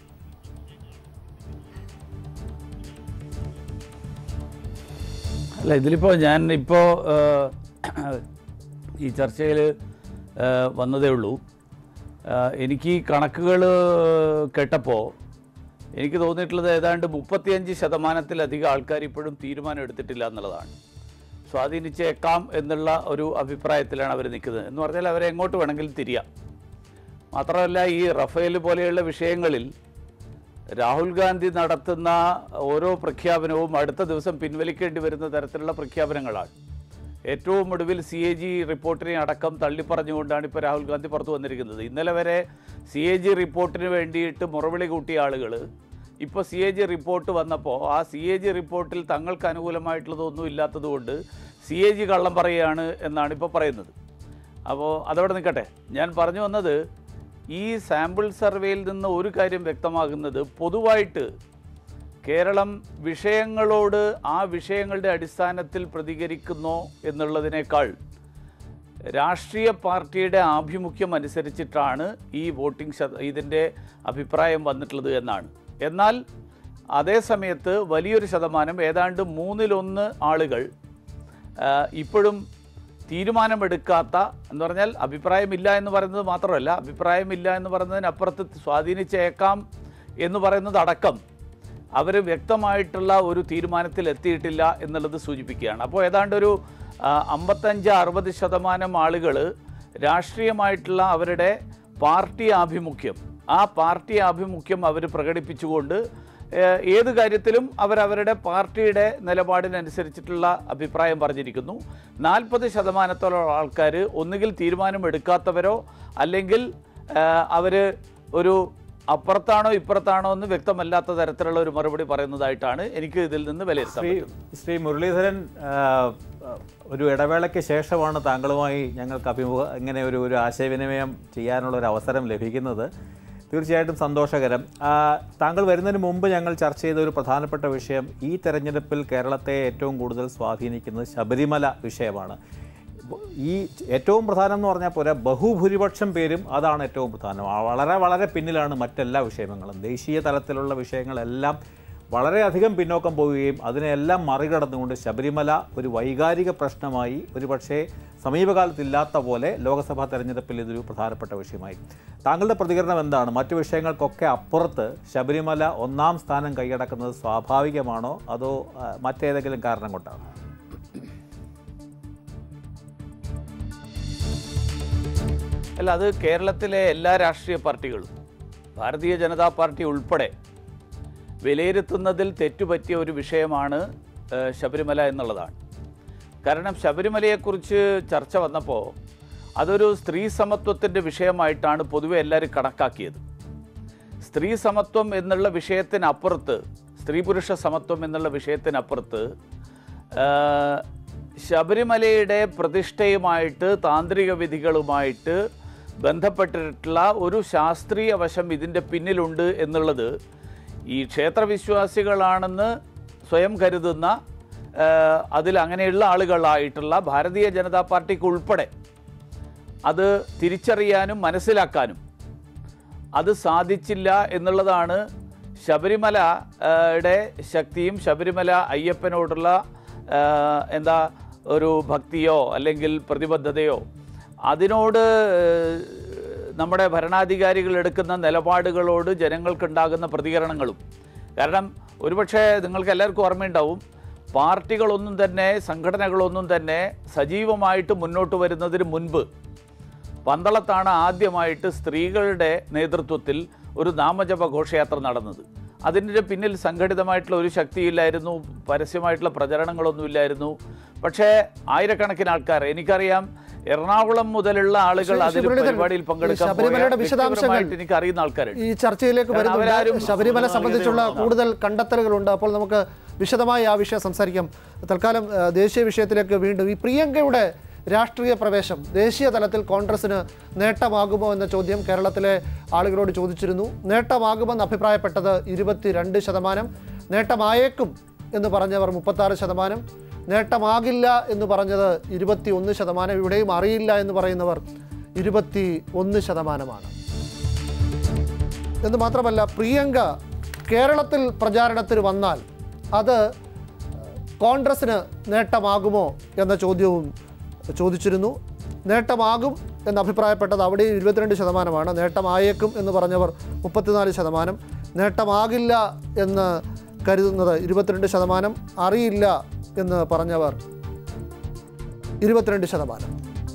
അല്ല ഇതിലിപ്പോൾ ഞാൻ ഇപ്പോൾ ഈ ചർച്ചയിൽ വന്നതേ ഉള്ളൂ ആ, എനിക്ക് ഈ കണക്കുകൾ കേട്ടപ്പോൾ എനിക്ക് തോന്നിയിട്ടുള്ളത് ഏതാണ്ട് മുപ്പത്തിയഞ്ച് ശതമാനത്തിലധികം ആൾക്കാർ ഇപ്പോഴും തീരുമാനം എടുത്തിട്ടില്ല എന്നുള്ളതാണ് സ്വാധീനിച്ചേക്കാം എന്നുള്ള ഒരു അഭിപ്രായത്തിലാണ് അവർ നിൽക്കുന്നത് എന്ന് പറഞ്ഞാൽ അവരെ എങ്ങോട്ട് വേണമെങ്കിലും തിരിയാം മാത്രമല്ല ഈ റഫേൽ പോലെയുള്ള വിഷയങ്ങളിൽ രാഹുൽ ഗാന്ധി നടത്തുന്ന ഓരോ പ്രഖ്യാപനവും അടുത്ത ദിവസം പിൻവലിക്കേണ്ടി വരുന്ന തരത്തിലുള്ള പ്രഖ്യാപനങ്ങളാണ് ഏറ്റവും ഒടുവിൽ സി എ ജി റിപ്പോർട്ടിനെ അടക്കം തള്ളിപ്പറഞ്ഞുകൊണ്ടാണ് ഇപ്പോൾ രാഹുൽ ഗാന്ധി പുറത്തു വന്നിരിക്കുന്നത് ഇന്നലെ വരെ സി എ ജി റിപ്പോർട്ടിന് വേണ്ടിയിട്ട് മുറവിളി കൂട്ടിയ ആളുകൾ ഇപ്പോൾ സി എ ജി റിപ്പോർട്ട് വന്നപ്പോൾ ആ സി എ ജി റിപ്പോർട്ടിൽ തങ്ങൾക്ക് അനുകൂലമായിട്ടുള്ളതൊന്നും ഇല്ലാത്തതുകൊണ്ട് സി എ ജി കള്ളം പറയുകയാണ് എന്നാണ് ഇപ്പോൾ പറയുന്നത് അപ്പോൾ അതവിടെ നിൽക്കട്ടെ ഞാൻ പറഞ്ഞു വന്നത് ഈ സാമ്പിൾ സർവേയിൽ നിന്ന് ഒരു കാര്യം വ്യക്തമാകുന്നത് പൊതുവായിട്ട് കേരളം വിഷയങ്ങളോട് ആ വിഷയങ്ങളുടെ അടിസ്ഥാനത്തിൽ പ്രതികരിക്കുന്നോ എന്നുള്ളതിനേക്കാൾ രാഷ്ട്രീയ പാർട്ടിയുടെ ആഭിമുഖ്യം അനുസരിച്ചിട്ടാണ് ഈ വോട്ടിംഗ് ശത ഇതിൻ്റെ അഭിപ്രായം വന്നിട്ടുള്ളത് എന്നാണ് എന്നാൽ അതേ സമയത്ത് വലിയൊരു ശതമാനം ഏതാണ്ട് മൂന്നിലൊന്ന് ആളുകൾ ആ, ഇപ്പോഴും തീരുമാനമെടുക്കാത്ത എന്ന് പറഞ്ഞാൽ അഭിപ്രായമില്ല എന്ന് പറയുന്നത് മാത്രമല്ല അഭിപ്രായമില്ല എന്ന് പറയുന്നതിനപ്പുറത്ത് സ്വാധീനിച്ചേക്കാം എന്ന് പറയുന്നത് അടക്കം അവർ വ്യക്തമായിട്ടുള്ള ഒരു തീരുമാനത്തിൽ എത്തിയിട്ടില്ല എന്നുള്ളത് സൂചിപ്പിക്കുകയാണ് അപ്പോൾ ഏതാണ്ട് ഒരു ആ, അമ്പത്തഞ്ച് അറുപത് ശതമാനം ആളുകൾ രാഷ്ട്രീയമായിട്ടുള്ള അവരുടെ പാർട്ടി ആഭിമുഖ്യം ആ പാർട്ടി ആഭിമുഖ്യം അവർ പ്രകടിപ്പിച്ചുകൊണ്ട് ഏഹ്, ഏത് കാര്യത്തിലും അവരവരുടെ പാർട്ടിയുടെ നിലപാടിനനുസരിച്ചിട്ടുള്ള അഭിപ്രായം പറഞ്ഞിരിക്കുന്നു നാൽപ്പത് ശതമാനത്തോളം ആൾക്കാർ ഒന്നുകിൽ തീരുമാനമെടുക്കാത്തവരോ അല്ലെങ്കിൽ അവർ ഒരു അപ്പുറത്താണോ ഇപ്പുറത്താണോ എന്ന് വ്യക്തമല്ലാത്ത തരത്തിലുള്ള ഒരു മറുപടി പറയുന്നതായിട്ടാണ് എനിക്ക് ഇതിൽ നിന്ന് വിലയിരുത്താൻ ശ്രീ പറ്റുന്നത് ശ്രീ മുരളീധരൻ ആ, ഒരു ഇടവേളയ്ക്ക് ശേഷമാണ് താങ്കളുമായി ഞങ്ങൾക്ക് അഭിമുഖ ഇങ്ങനെ ഒരു ഒരു ആശയവിനിമയം ചെയ്യാനുള്ള ഒരു അവസരം ലഭിക്കുന്നത് തീർച്ചയായിട്ടും സന്തോഷകരം ആ, താങ്കൾ വരുന്നതിന് മുമ്പ് ഞങ്ങൾ ചർച്ച ചെയ്ത ഒരു പ്രധാനപ്പെട്ട വിഷയം ഈ തെരഞ്ഞെടുപ്പിൽ കേരളത്തെ ഏറ്റവും കൂടുതൽ സ്വാധീനിക്കുന്നത് ശബരിമല വിഷയമാണ് ഈ ഏറ്റവും പ്രധാനം എന്ന് പറഞ്ഞാൽ പോരാ ബഹുഭൂരിപക്ഷം പേരും അതാണ് ഏറ്റവും പ്രധാനം ആ വളരെ വളരെ പിന്നിലാണ് മറ്റെല്ലാ വിഷയങ്ങളും ദേശീയ തലത്തിലുള്ള വിഷയങ്ങളെല്ലാം വളരെയധികം പിന്നോക്കം പോവുകയും അതിനെല്ലാം മറികടന്നുകൊണ്ട് ശബരിമല ഒരു വൈകാരിക പ്രശ്നമായി ഒരു പക്ഷേ സമീപകാലത്തില്ലാത്ത പോലെ ലോക്സഭാ തെരഞ്ഞെടുപ്പിൽ ഇതൊരു പ്രധാനപ്പെട്ട വിഷയമായി താങ്കളുടെ പ്രതികരണം എന്താണ് മറ്റു വിഷയങ്ങൾക്കൊക്കെ അപ്പുറത്ത് ശബരിമല ഒന്നാം സ്ഥാനം കൈയടക്കുന്നത് സ്വാഭാവികമാണോ അതോ ആ, മറ്റേതെങ്കിലും കാരണം കൊണ്ടാണോ അല്ല അത് കേരളത്തിലെ എല്ലാ രാഷ്ട്രീയ പാർട്ടികളും ഭാരതീയ ജനതാ പാർട്ടി ഉൾപ്പെടെ വിലയിരുത്തുന്നതിൽ തെറ്റുപറ്റിയ ഒരു വിഷയമാണ് ഏഹ്, ശബരിമല എന്നുള്ളതാണ് കാരണം ശബരിമലയെക്കുറിച്ച് ചർച്ച വന്നപ്പോൾ അതൊരു സ്ത്രീ സമത്വത്തിൻ്റെ വിഷയമായിട്ടാണ് പൊതുവെ എല്ലാവരും കണക്കാക്കിയത് സ്ത്രീ സമത്വം എന്നുള്ള വിഷയത്തിനപ്പുറത്ത് സ്ത്രീ പുരുഷ സമത്വം എന്നുള്ള വിഷയത്തിനപ്പുറത്ത് ആ, ശബരിമലയുടെ പ്രതിഷ്ഠയുമായിട്ട് താന്ത്രിക വിധികളുമായിട്ട് ബന്ധപ്പെട്ടിട്ടുള്ള ഒരു ശാസ്ത്രീയ വശം ഇതിൻ്റെ പിന്നിലുണ്ട് എന്നുള്ളത് ഈ ക്ഷേത്രവിശ്വാസികളാണെന്ന് സ്വയം കരുതുന്ന ആ, അതിൽ അങ്ങനെയുള്ള ആളുകളായിട്ടുള്ള ഭാരതീയ ജനതാ പാർട്ടിക്ക് ഉൾപ്പെടെ അത് തിരിച്ചറിയാനും മനസ്സിലാക്കാനും അത് സാധിച്ചില്ല എന്നുള്ളതാണ് ശബരിമല ആ, യുടെ ശക്തിയും ശബരിമല അയ്യപ്പനോടുള്ള ആ, എന്താ ഒരു ഭക്തിയോ അല്ലെങ്കിൽ പ്രതിബദ്ധതയോ അതിനോട് ഏഹ്, നമ്മുടെ ഭരണാധികാരികൾ എടുക്കുന്ന നിലപാടുകളോട് ജനങ്ങൾക്കുണ്ടാകുന്ന പ്രതികരണങ്ങളും കാരണം ഒരുപക്ഷെ നിങ്ങൾക്ക് എല്ലാവർക്കും ഓർമ്മയുണ്ടാവും പാർട്ടികളൊന്നും തന്നെ സംഘടനകളൊന്നും തന്നെ സജീവമായിട്ട് മുന്നോട്ട് വരുന്നതിന് മുൻപ് പന്തളത്താണ് ആദ്യമായിട്ട് സ്ത്രീകളുടെ നേതൃത്വത്തിൽ ഒരു നാമജപ ഘോഷയാത്ര നടന്നത് അതിൻ്റെ പിന്നിൽ സംഘടിതമായിട്ടുള്ള ഒരു ശക്തിയില്ലായിരുന്നു പരസ്യമായിട്ടുള്ള പ്രചരണങ്ങളൊന്നുമില്ലായിരുന്നു പക്ഷേ ആയിരക്കണക്കിന് ആൾക്കാർ എനിക്കറിയാം എറണാകുളം മുതലുള്ള ആളുകൾ ശ്രീ- അതിൽ ശ്രീ മുരളീധരൻ, പരിപാടിയിൽ ഈ പങ്കെടുക്കാൻ പോയ ശബരിമലയുടെ വിശദാംശങ്ങൾ വ്യക്തിപരമായിട്ട് എനിക്ക് അറിയുന്ന ആൾക്കാരുണ്ട് ഈ ചർച്ചയിലേക്ക് കാരണം വരുന്നുണ്ട് അവരാരും ശബരിമല ഒന്നും സംബന്ധിച്ചുള്ള അറിയാതെ കൂടുതൽ കണ്ടെത്തലുകളുണ്ട് അപ്പോൾ നമുക്ക് വിശദമായി ആ വിഷയം സംസാരിക്കാം തൽക്കാലം ആ, ദേശീയ വിഷയത്തിലേക്ക് വീണ്ടും ഈ പ്രിയങ്കയുടെ രാഷ്ട്രീയ പ്രവേശം ദേശീയ തലത്തിൽ കോൺഗ്രസിന് നേട്ടമാകുമോ എന്ന ചോദ്യം കേരളത്തിലെ ആളുകളോട് ചോദിച്ചിരുന്നു നേട്ടമാകുമെന്ന് അഭിപ്രായപ്പെട്ടത് ഇരുപത്തിരണ്ട് ശതമാനം നേട്ടമായേക്കും എന്ന് പറഞ്ഞവർ മുപ്പത്താറ് ശതമാനം നേട്ടമാകില്ല എന്ന് പറഞ്ഞത് ഇരുപത്തി ഒന്ന് ശതമാനം ഇവിടെയും അറിയില്ല എന്ന് പറയുന്നവർ ഇരുപത്തി ഒന്ന് ശതമാനമാണ് എന്ന് മാത്രമല്ല പ്രിയങ്ക കേരളത്തിൽ പ്രചാരണത്തിന് വന്നാൽ അത് കോൺഗ്രസിന് നേട്ടമാകുമോ എന്ന ചോദ്യവും ചോദിച്ചിരുന്നു നേട്ടമാകും എന്ന് അഭിപ്രായപ്പെട്ടത് അവിടെ ഇരുപത്തിരണ്ട് ശതമാനമാണ് നേട്ടമായേക്കും എന്ന് പറഞ്ഞവർ മുപ്പത്തിനാല് ശതമാനം നേട്ടമാകില്ല എന്ന് കരുതുന്നത് ഇരുപത്തിരണ്ട് ശതമാനം അറിയില്ല എന്ന് പറഞ്ഞവർ ഇരുപത്തിരണ്ട് ശതമാനം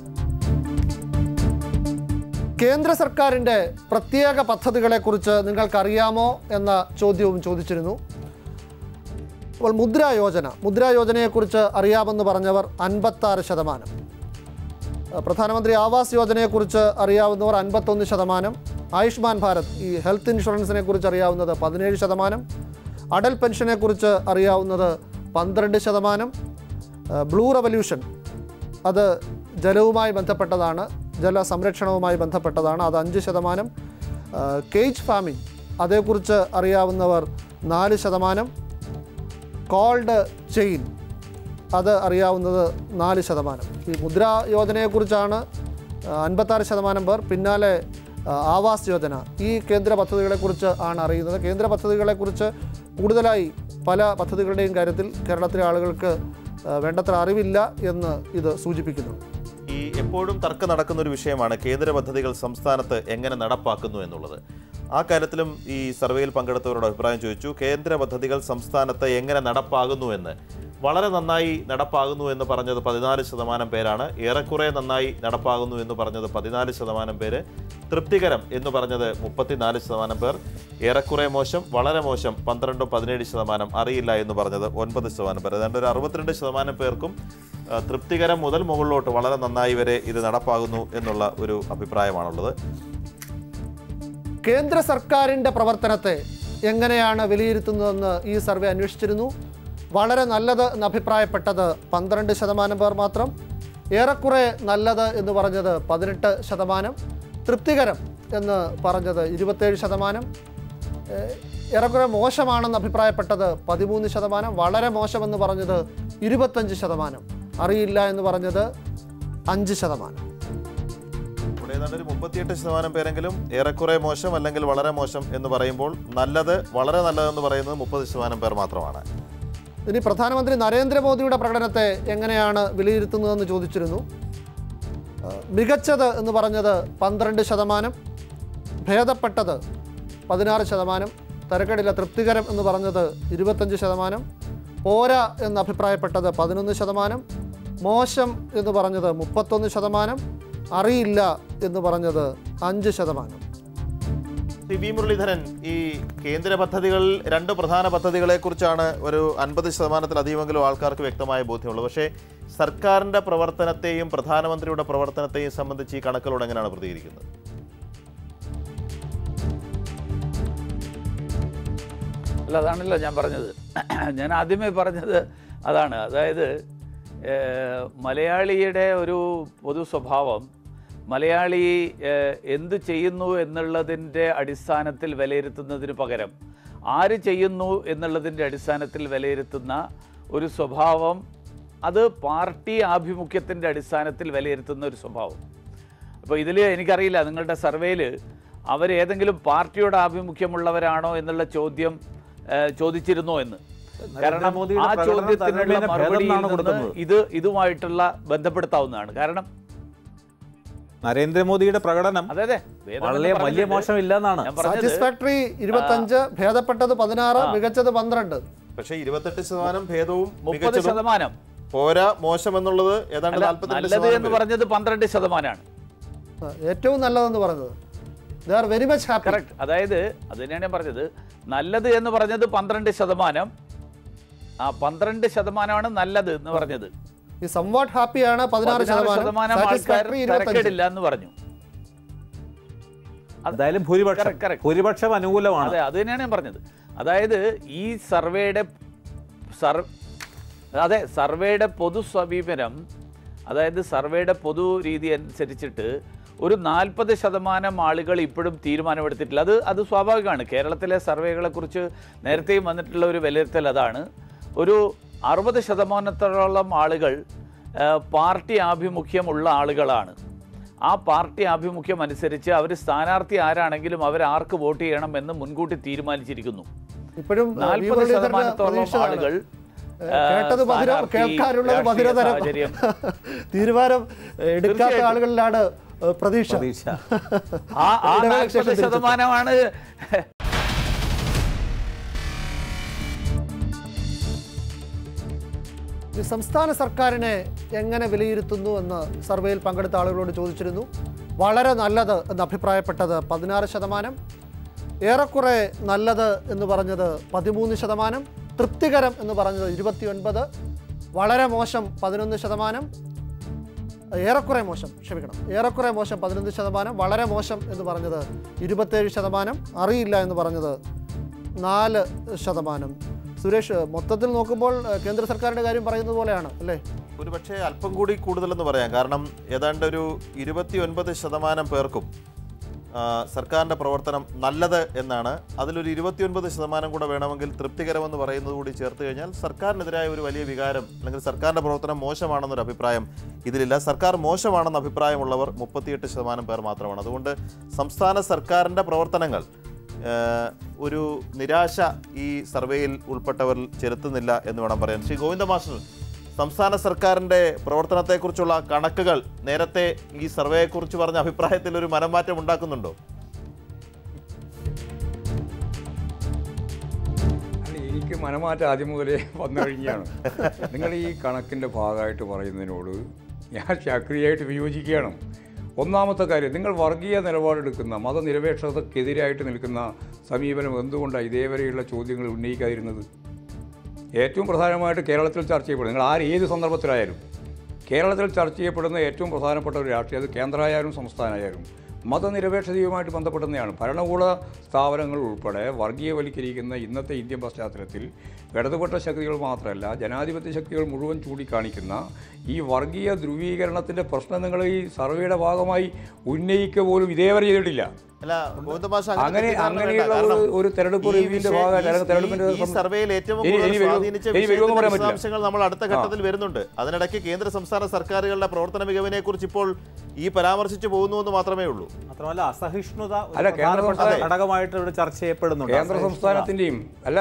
കേന്ദ്ര സർക്കാരിൻ്റെ പ്രത്യേക പദ്ധതികളെക്കുറിച്ച് നിങ്ങൾക്കറിയാമോ എന്ന ചോദ്യവും ചോദിച്ചിരുന്നു അപ്പോൾ മുദ്രാ യോജന മുദ്രാ യോജനയെക്കുറിച്ച് അറിയാമെന്ന് പറഞ്ഞവർ അൻപത്താറ് ശതമാനം അഹ് പ്രധാനമന്ത്രി ആവാസ് യോജനയെക്കുറിച്ച് അറിയാവുന്നവർ അൻപത്തൊന്ന് ശതമാനം ആയുഷ്മാൻ ഭാരത് ഈ ഹെൽത്ത് ഇൻഷുറൻസിനെ കുറിച്ച് അറിയാവുന്നത് പതിനേഴ് ശതമാനം അടൽ പെൻഷനെക്കുറിച്ച് അറിയാവുന്നത് പന്ത്രണ്ട് ശതമാനം അഹ് ബ്ലൂ റവല്യൂഷൻ അത് ജലവുമായി ബന്ധപ്പെട്ടതാണ് ജല സംരക്ഷണവുമായി ബന്ധപ്പെട്ടതാണ് അത് അഞ്ച് ശതമാനം അഹ് കേജ് ഫാമിംഗ് അതേക്കുറിച്ച് അറിയാവുന്നവർ നാല് ശതമാനം കോൾഡ് ചെയിൻ അത് അറിയാവുന്നത് നാല് ശതമാനം ഈ മുദ്രാ യോജനയെക്കുറിച്ചാണ് അൻപത്താറ് ശതമാനം പേർ പിന്നാലെ ആ, ആവാസ് യോജന ഈ കേന്ദ്ര പദ്ധതികളെക്കുറിച്ച് ആണ് അറിയുന്നത് കേന്ദ്ര പദ്ധതികളെക്കുറിച്ച് കൂടുതലായി പല പദ്ധതികളുടെയും കാര്യത്തിൽ കേരളത്തിലെ ആളുകൾക്ക് ആ, വേണ്ടത്ര അറിവില്ല എന്ന് ഇത് സൂചിപ്പിക്കുന്നു ഈ എപ്പോഴും തർക്കം നടക്കുന്ന ഒരു വിഷയമാണ് കേന്ദ്ര പദ്ധതികൾ സംസ്ഥാനത്ത് എങ്ങനെ നടപ്പാക്കുന്നു എന്നുള്ളത് ആ കാര്യത്തിലും ഈ സർവേയിൽ പങ്കെടുത്തവരോട് അഭിപ്രായം ചോദിച്ചു കേന്ദ്ര പദ്ധതികൾ സംസ്ഥാനത്ത് എങ്ങനെ നടപ്പാകുന്നു എന്ന് വളരെ നന്നായി നടപ്പാകുന്നു എന്ന് പറഞ്ഞത് പതിനാല് ശതമാനം പേരാണ് ഏറെക്കുറെ നന്നായി നടപ്പാകുന്നു എന്ന് പറഞ്ഞത് പതിനാല് ശതമാനം പേര് തൃപ്തികരം എന്ന് പറഞ്ഞത് മുപ്പത്തിനാല് ശതമാനം പേർ ഏറെക്കുറെ മോശം വളരെ മോശം പന്ത്രണ്ടും പതിനേഴ് ശതമാനം അറിയില്ല എന്ന് പറഞ്ഞത് ഒൻപത് ശതമാനം പേർ ഏതാണ്ട് ഒരു അറുപത്തിരണ്ട് ശതമാനം പേർക്കും ആ, തൃപ്തികരം മുതൽ മുകളിലോട്ട് വളരെ നന്നായി വരെ ഇത് നടപ്പാകുന്നു എന്നുള്ള ഒരു അഭിപ്രായമാണുള്ളത് കേന്ദ്ര സർക്കാരിൻ്റെ പ്രവർത്തനത്തെ എങ്ങനെയാണ് വിലയിരുത്തുന്നതെന്ന് ഈ സർവേ അന്വേഷിച്ചിരുന്നു വളരെ നല്ലത് എന്ന് അഭിപ്രായപ്പെട്ടത് പന്ത്രണ്ട് ശതമാനം പേർ മാത്രം ഏറെക്കുറെ നല്ലത് എന്ന് പറഞ്ഞത് പതിനെട്ട് ശതമാനം തൃപ്തികരം എന്ന് പറഞ്ഞത് ഇരുപത്തേഴ് ശതമാനം ഏഹ്, ഏറെക്കുറെ മോശമാണെന്ന് അഭിപ്രായപ്പെട്ടത് പതിമൂന്ന് ശതമാനം വളരെ മോശമെന്ന് പറഞ്ഞത് ഇരുപത്തഞ്ച് ശതമാനം അറിയില്ല എന്ന് പറഞ്ഞത് അഞ്ച് ശതമാനം ഇവിടെ ഏതാണ്ട് ഒരു മുപ്പത്തിയെട്ട് ശതമാനം പേരെങ്കിലും ഏറെക്കുറെ മോശം അല്ലെങ്കിൽ വളരെ മോശം എന്ന് പറയുമ്പോൾ നല്ലത് വളരെ നല്ലതെന്ന് പറയുന്നത് മുപ്പത് ശതമാനം പേർ മാത്രമാണ് ഇനി പ്രധാനമന്ത്രി നരേന്ദ്രമോദിയുടെ പ്രകടനത്തെ എങ്ങനെയാണ് വിലയിരുത്തുന്നതെന്ന് ചോദിച്ചിരുന്നു ആ, മികച്ചത് എന്ന് പറഞ്ഞത് പന്ത്രണ്ട് ശതമാനം ഭേദപ്പെട്ടത് പതിനാറ് ശതമാനം തരക്കേടില്ല തൃപ്തികരം എന്ന് പറഞ്ഞത് ഇരുപത്തഞ്ച് ശതമാനം പോരാ എന്ന് അഭിപ്രായപ്പെട്ടത് പതിനൊന്ന് ശതമാനം മോശം എന്ന് പറഞ്ഞത് മുപ്പത്തൊന്ന് ശതമാനം അറിയില്ല എന്ന് പറഞ്ഞത് അഞ്ച് ശതമാനം ശ്രീ വി മുരളീധരൻ ഈ കേന്ദ്ര പദ്ധതികൾ രണ്ട് പ്രധാന പദ്ധതികളെ കുറിച്ചാണ് ഒരു അൻപത് ശതമാനത്തിലധികമെങ്കിലും ആൾക്കാർക്ക് വ്യക്തമായ ബോധ്യമുള്ളത് പക്ഷേ സർക്കാരിന്റെ പ്രവർത്തനത്തെയും പ്രധാനമന്ത്രിയുടെ പ്രവർത്തനത്തെയും സംബന്ധിച്ച് ഈ കണക്കുകളോട് എങ്ങനെയാണ് പ്രതികരിക്കുന്നത് അല്ല അതാണല്ലോ ഞാൻ പറഞ്ഞത് ഞാൻ ആദ്യമേ പറഞ്ഞത് അതാണ് അതായത് ഏഹ്, മലയാളിയുടെ ഒരു പൊതു സ്വഭാവം മലയാളി ഏഹ്, എന്ത് ചെയ്യുന്നു എന്നുള്ളതിൻ്റെ അടിസ്ഥാനത്തിൽ വിലയിരുത്തുന്നതിന് പകരം ആര് ചെയ്യുന്നു എന്നുള്ളതിൻ്റെ അടിസ്ഥാനത്തിൽ വിലയിരുത്തുന്ന ഒരു സ്വഭാവം അത് പാർട്ടി ആഭിമുഖ്യത്തിൻ്റെ അടിസ്ഥാനത്തിൽ വിലയിരുത്തുന്ന ഒരു സ്വഭാവം അപ്പോൾ ഇതിൽ എനിക്കറിയില്ല നിങ്ങളുടെ സർവേയിൽ അവരേതെങ്കിലും പാർട്ടിയുടെ ആഭിമുഖ്യമുള്ളവരാണോ എന്നുള്ള ചോദ്യം ഏഹ്, ചോദിച്ചിരുന്നോ എന്ന് കാരണം നരേന്ദ്രമോദിയുടെ ആ പ്രകടനം ചോദ്യത്തിനുള്ള താരതമ്യേന ഭേദം മറുപടിയിൽ എന്നാണ് നിന്ന് കൊടുക്കുന്നത്. ഇത് ഇതുമായിട്ടുള്ള ബന്ധപ്പെടുത്താവുന്നതാണ് കാരണം നരേന്ദ്രമോദിയുടെ പ്രകടനം അതെ അതെ ഭേദം എന്ന് വളരെ വലിയ പറഞ്ഞത് മോശമില്ല എന്നാണ് ഞാൻ പറഞ്ഞത് സാറ്റിസ്ഫാക്ടറി ഇരുപത്തഞ്ച് ഭേദപ്പെട്ടത് പതിനാറ് മികച്ചത് പന്ത്രണ്ട് പക്ഷേ ഇരുപത്തെട്ട് ശതമാനം ഭേദവും മുപ്പത് മികച്ചതും ശതമാനം പോരാ മോശം എന്നുള്ളത് ഏതാണ്ട് അല്ല, നാൽപ്പത്തിരണ്ട് നല്ലത് ശതമാനം എന്ന് പേര്. പറഞ്ഞത് പന്ത്രണ്ട് ശതമാനമാണ് ആ, ഏറ്റവും നല്ലതെന്ന് പറഞ്ഞത് they are very much happy correct അതായത് അത് തന്നെയാണ് ഞാൻ പറഞ്ഞത് നല്ലത് എന്ന് പറഞ്ഞത് പന്ത്രണ്ട് ശതമാനം ആ പന്ത്രണ്ട് ശതമാനമാണ് നല്ലത് എന്ന് പറഞ്ഞത് ഈ സംവാട്ട് ഹാപ്പിയാണ് പതിനാറ് പതിനാറ് ശതമാനം ശതമാനം ആൾക്കാർ സാറ്റിസ്ഫാക്ടറി ഇരുപത്തഞ്ച് തരക്കേടില്ല എന്ന് പറഞ്ഞു എന്തായാലും ഭൂരിപക്ഷം Correct, correct. ഭൂരിപക്ഷം അനുകൂലമാണ് അതെ അത് തന്നെയാണ് ഞാൻ പറഞ്ഞത് അതായത് ഈ സർവേയുടെ സർ അതെ സർവേയുടെ പൊതു സമീപനം അതായത് സർവേയുടെ പൊതു രീതി അനുസരിച്ചിട്ട് ഒരു നാൽപ്പത് ശതമാനം ആളുകൾ ഇപ്പോഴും തീരുമാനമെടുത്തിട്ടില്ല അത് അത് സ്വാഭാവികമാണ് കേരളത്തിലെ സർവേകളെക്കുറിച്ച് നേരത്തെയും വന്നിട്ടുള്ള ഒരു വിലയിരുത്തൽ അതാണ് ഒരു അറുപത് ശതമാനത്തോളം ആളുകൾ ആ, പാർട്ടി ആഭിമുഖ്യമുള്ള ആളുകളാണ് ആ പാർട്ടി ആഭിമുഖ്യം അനുസരിച്ച് അവർ സ്ഥാനാർത്ഥി ആരാണെങ്കിലും അവർ ആർക്ക് വോട്ട് ചെയ്യണം എന്ന് മുൻകൂട്ടി തീരുമാനിച്ചിരിക്കുന്നു ഇപ്പോഴും ആ, വി. നാൽപ്പത് മുരളീധരന് ശതമാനത്തോളം പ്രതീക്ഷയാണ്. ആളുകൾ ഏ, കേട്ടത് മധുര സ്ഥാനാർത്ഥി, കേൾക്കാനുള്ളത് രാഷ്ട്രീയ മധുരതരം സാഹചര്യം. തീരുമാനം എടുക്കാത്ത തീർച്ചയായിട്ടും. ആളുകളിലാണ് ഏ, പ്രതീക്ഷ പ്രതീക്ഷ ആ ആ ഇടവേളയ്ക്ക് ശേഷം നാൽപ്പത് തിരിച്ചെത്തും. ശതമാനമാണ് ഈ സംസ്ഥാന സർക്കാരിനെ എങ്ങനെ വിലയിരുത്തുന്നു എന്ന് സർവേയിൽ പങ്കെടുത്ത ആളുകളോട് ചോദിച്ചിരുന്നു വളരെ നല്ലത് എന്ന് അഭിപ്രായപ്പെട്ടത് പതിനാറ് ശതമാനം ഏറെക്കുറെ നല്ലത് എന്ന് പറഞ്ഞത് പതിമൂന്ന് ശതമാനം തൃപ്തികരം എന്ന് പറഞ്ഞത് ഇരുപത്തിയൊൻപത് വളരെ മോശം പതിനൊന്ന് ശതമാനം ഏറെക്കുറെ മോശം ക്ഷമിക്കണം ഏറെക്കുറെ മോശം പതിനൊന്ന് ശതമാനം വളരെ മോശം എന്ന് പറഞ്ഞത് ഇരുപത്തേഴ് ശതമാനം അറിയില്ല എന്ന് പറഞ്ഞത് നാല് ശതമാനം സുരേഷ് മൊത്തത്തിൽ നോക്കുമ്പോൾ ഏഹ്, കേന്ദ്ര സർക്കാരിൻ്റെ കാര്യം പറയുന്നത് പോലെയാണ് അല്ലേ ഒരു പക്ഷേ അല്പം കൂടി കൂടുതലെന്ന് പറയാം കാരണം ഏതാണ്ട് ഒരു ഇരുപത്തി ഒൻപത് ശതമാനം പേർക്കും ആ, സർക്കാരിൻ്റെ പ്രവർത്തനം നല്ലത് എന്നാണ് അതിലൊരു ഇരുപത്തിയൊൻപത് ശതമാനം കൂടെ വേണമെങ്കിൽ തൃപ്തികരമെന്ന് പറയുന്നത് കൂടി ചേർത്ത് കഴിഞ്ഞാൽ സർക്കാരിനെതിരായ ഒരു വലിയ വികാരം അല്ലെങ്കിൽ സർക്കാരിൻ്റെ പ്രവർത്തനം മോശമാണെന്നൊരു അഭിപ്രായം ഇതിലില്ല സർക്കാർ മോശമാണെന്ന അഭിപ്രായമുള്ളവർ മുപ്പത്തിയെട്ട് ശതമാനം പേർ മാത്രമാണ് അതുകൊണ്ട് സംസ്ഥാന സർക്കാരിൻ്റെ പ്രവർത്തനങ്ങൾ ഏഹ്, ഒരു നിരാശ ഈ സർവേയിൽ ഉൾപ്പെട്ടവരിൽ ചെലുത്തുന്നില്ല എന്ന് വേണം പറയാൻ ശ്രീ ഗോവിന്ദ മാസ്റ്റർ സംസ്ഥാന സർക്കാരിൻ്റെ പ്രവർത്തനത്തെക്കുറിച്ചുള്ള കണക്കുകൾ നേരത്തെ ഈ സർവേയെക്കുറിച്ച് പറഞ്ഞ അഭിപ്രായത്തിൽ ഒരു മനംമാറ്റം ഉണ്ടാക്കുന്നുണ്ടോ അല്ല എനിക്ക് മനമാറ്റം ആദ്യം മുതലേ വന്നു കഴിഞ്ഞാണ് നിങ്ങൾ ഈ കണക്കിൻ്റെ ഭാഗമായിട്ട് പറയുന്നതിനോട് ഞാൻ ശക്തിയായിട്ട് വിയോജിക്കുകയാണ് ഒന്നാമത്തെ കാര്യം നിങ്ങൾ വർഗീയ നിലപാടെടുക്കുന്ന മതനിരപേക്ഷതക്കെതിരായിട്ട് നിൽക്കുന്ന സമീപനം എന്തുകൊണ്ടാണ് ഇതേവരെയുള്ള ചോദ്യങ്ങൾ ഉന്നയിക്കാതിരുന്നത് ഏറ്റവും പ്രധാനമായിട്ട് കേരളത്തിൽ ചർച്ച ചെയ്യപ്പെടുന്നത് നിങ്ങൾ ആര് ഏത് സന്ദർഭത്തിലായാലും കേരളത്തിൽ ചർച്ച ചെയ്യപ്പെടുന്ന ഏറ്റവും പ്രധാനപ്പെട്ട ഒരു രാഷ്ട്രീയം അത് കേന്ദ്രമായാലും സംസ്ഥാനമായാലും മതനിരപേക്ഷതയുമായിട്ട് ബന്ധപ്പെടുന്നതാണ് ഭരണകൂട സ്ഥാപനങ്ങൾ ഉൾപ്പെടെ വർഗീയവൽക്കരിക്കുന്ന ഇന്നത്തെ ഇന്ത്യൻ പശ്ചാത്തലത്തിൽ ഇടതുപക്ഷ ശക്തികൾ മാത്രമല്ല ജനാധിപത്യ ശക്തികൾ മുഴുവൻ ചൂണ്ടിക്കാണിക്കുന്ന ഈ വർഗീയ ധ്രുവീകരണത്തിൻ്റെ പ്രശ്നം നിങ്ങൾ ഈ സർവേയുടെ ഭാഗമായി ഉന്നയിക്കുക പോലും ഇതേവരെ ചെയ്തിട്ടില്ല അല്ല ഗോവിന്ദ മാഷ് അങ്ങനെ തെറ്റിദ്ധാരണ വേണ്ട. അങ്ങനെയുള്ള കാരണം ഒരു- ഒരു തെരഞ്ഞെടുപ്പ് ഈ റിവ്യൂവിന്റെ വിഷയം- ഭാഗമായിട്ട് ഈ- അല്ലെങ്കിൽ തെരഞ്ഞെടുപ്പിന്റെ ഈ- ഈ സം- സർവേയിൽ ഏറ്റവും ഇനി- കൂടുതൽ ഇനി വരുമോ- സ്വാധീനിച്ച ഇനി വരുമോ എന്ന് വിഷയത്തിന്റെ പറയാൻ പറ്റില്ല. വിശദാംശങ്ങൾ നമ്മൾ അടുത്ത ഘട്ടത്തിൽ വരുന്നുണ്ട് അതിനിടയ്ക്ക് കേന്ദ്ര സംസ്ഥാന സർക്കാരുകളുടെ പ്രവർത്തന മികവിനെ കുറിച്ച് ഇപ്പോൾ ഈ പരാമർശിച്ചു പോകുന്നു എന്ന് മാത്രമേ ഉള്ളൂ മാത്രമല്ല അസഹിഷ്ണുത ഒരു അല്ല, കേന്ദ്ര പ്രധാനപ്പെട്ട സംസ്ഥാന- ഘടകമായിട്ട് ഇവിടെ ചർച്ച ചെയ്യപ്പെടുന്നുണ്ട് കേന്ദ്ര അസഹിഷ്ണുത. സംസ്ഥാനത്തിൻ്റെയും അല്ല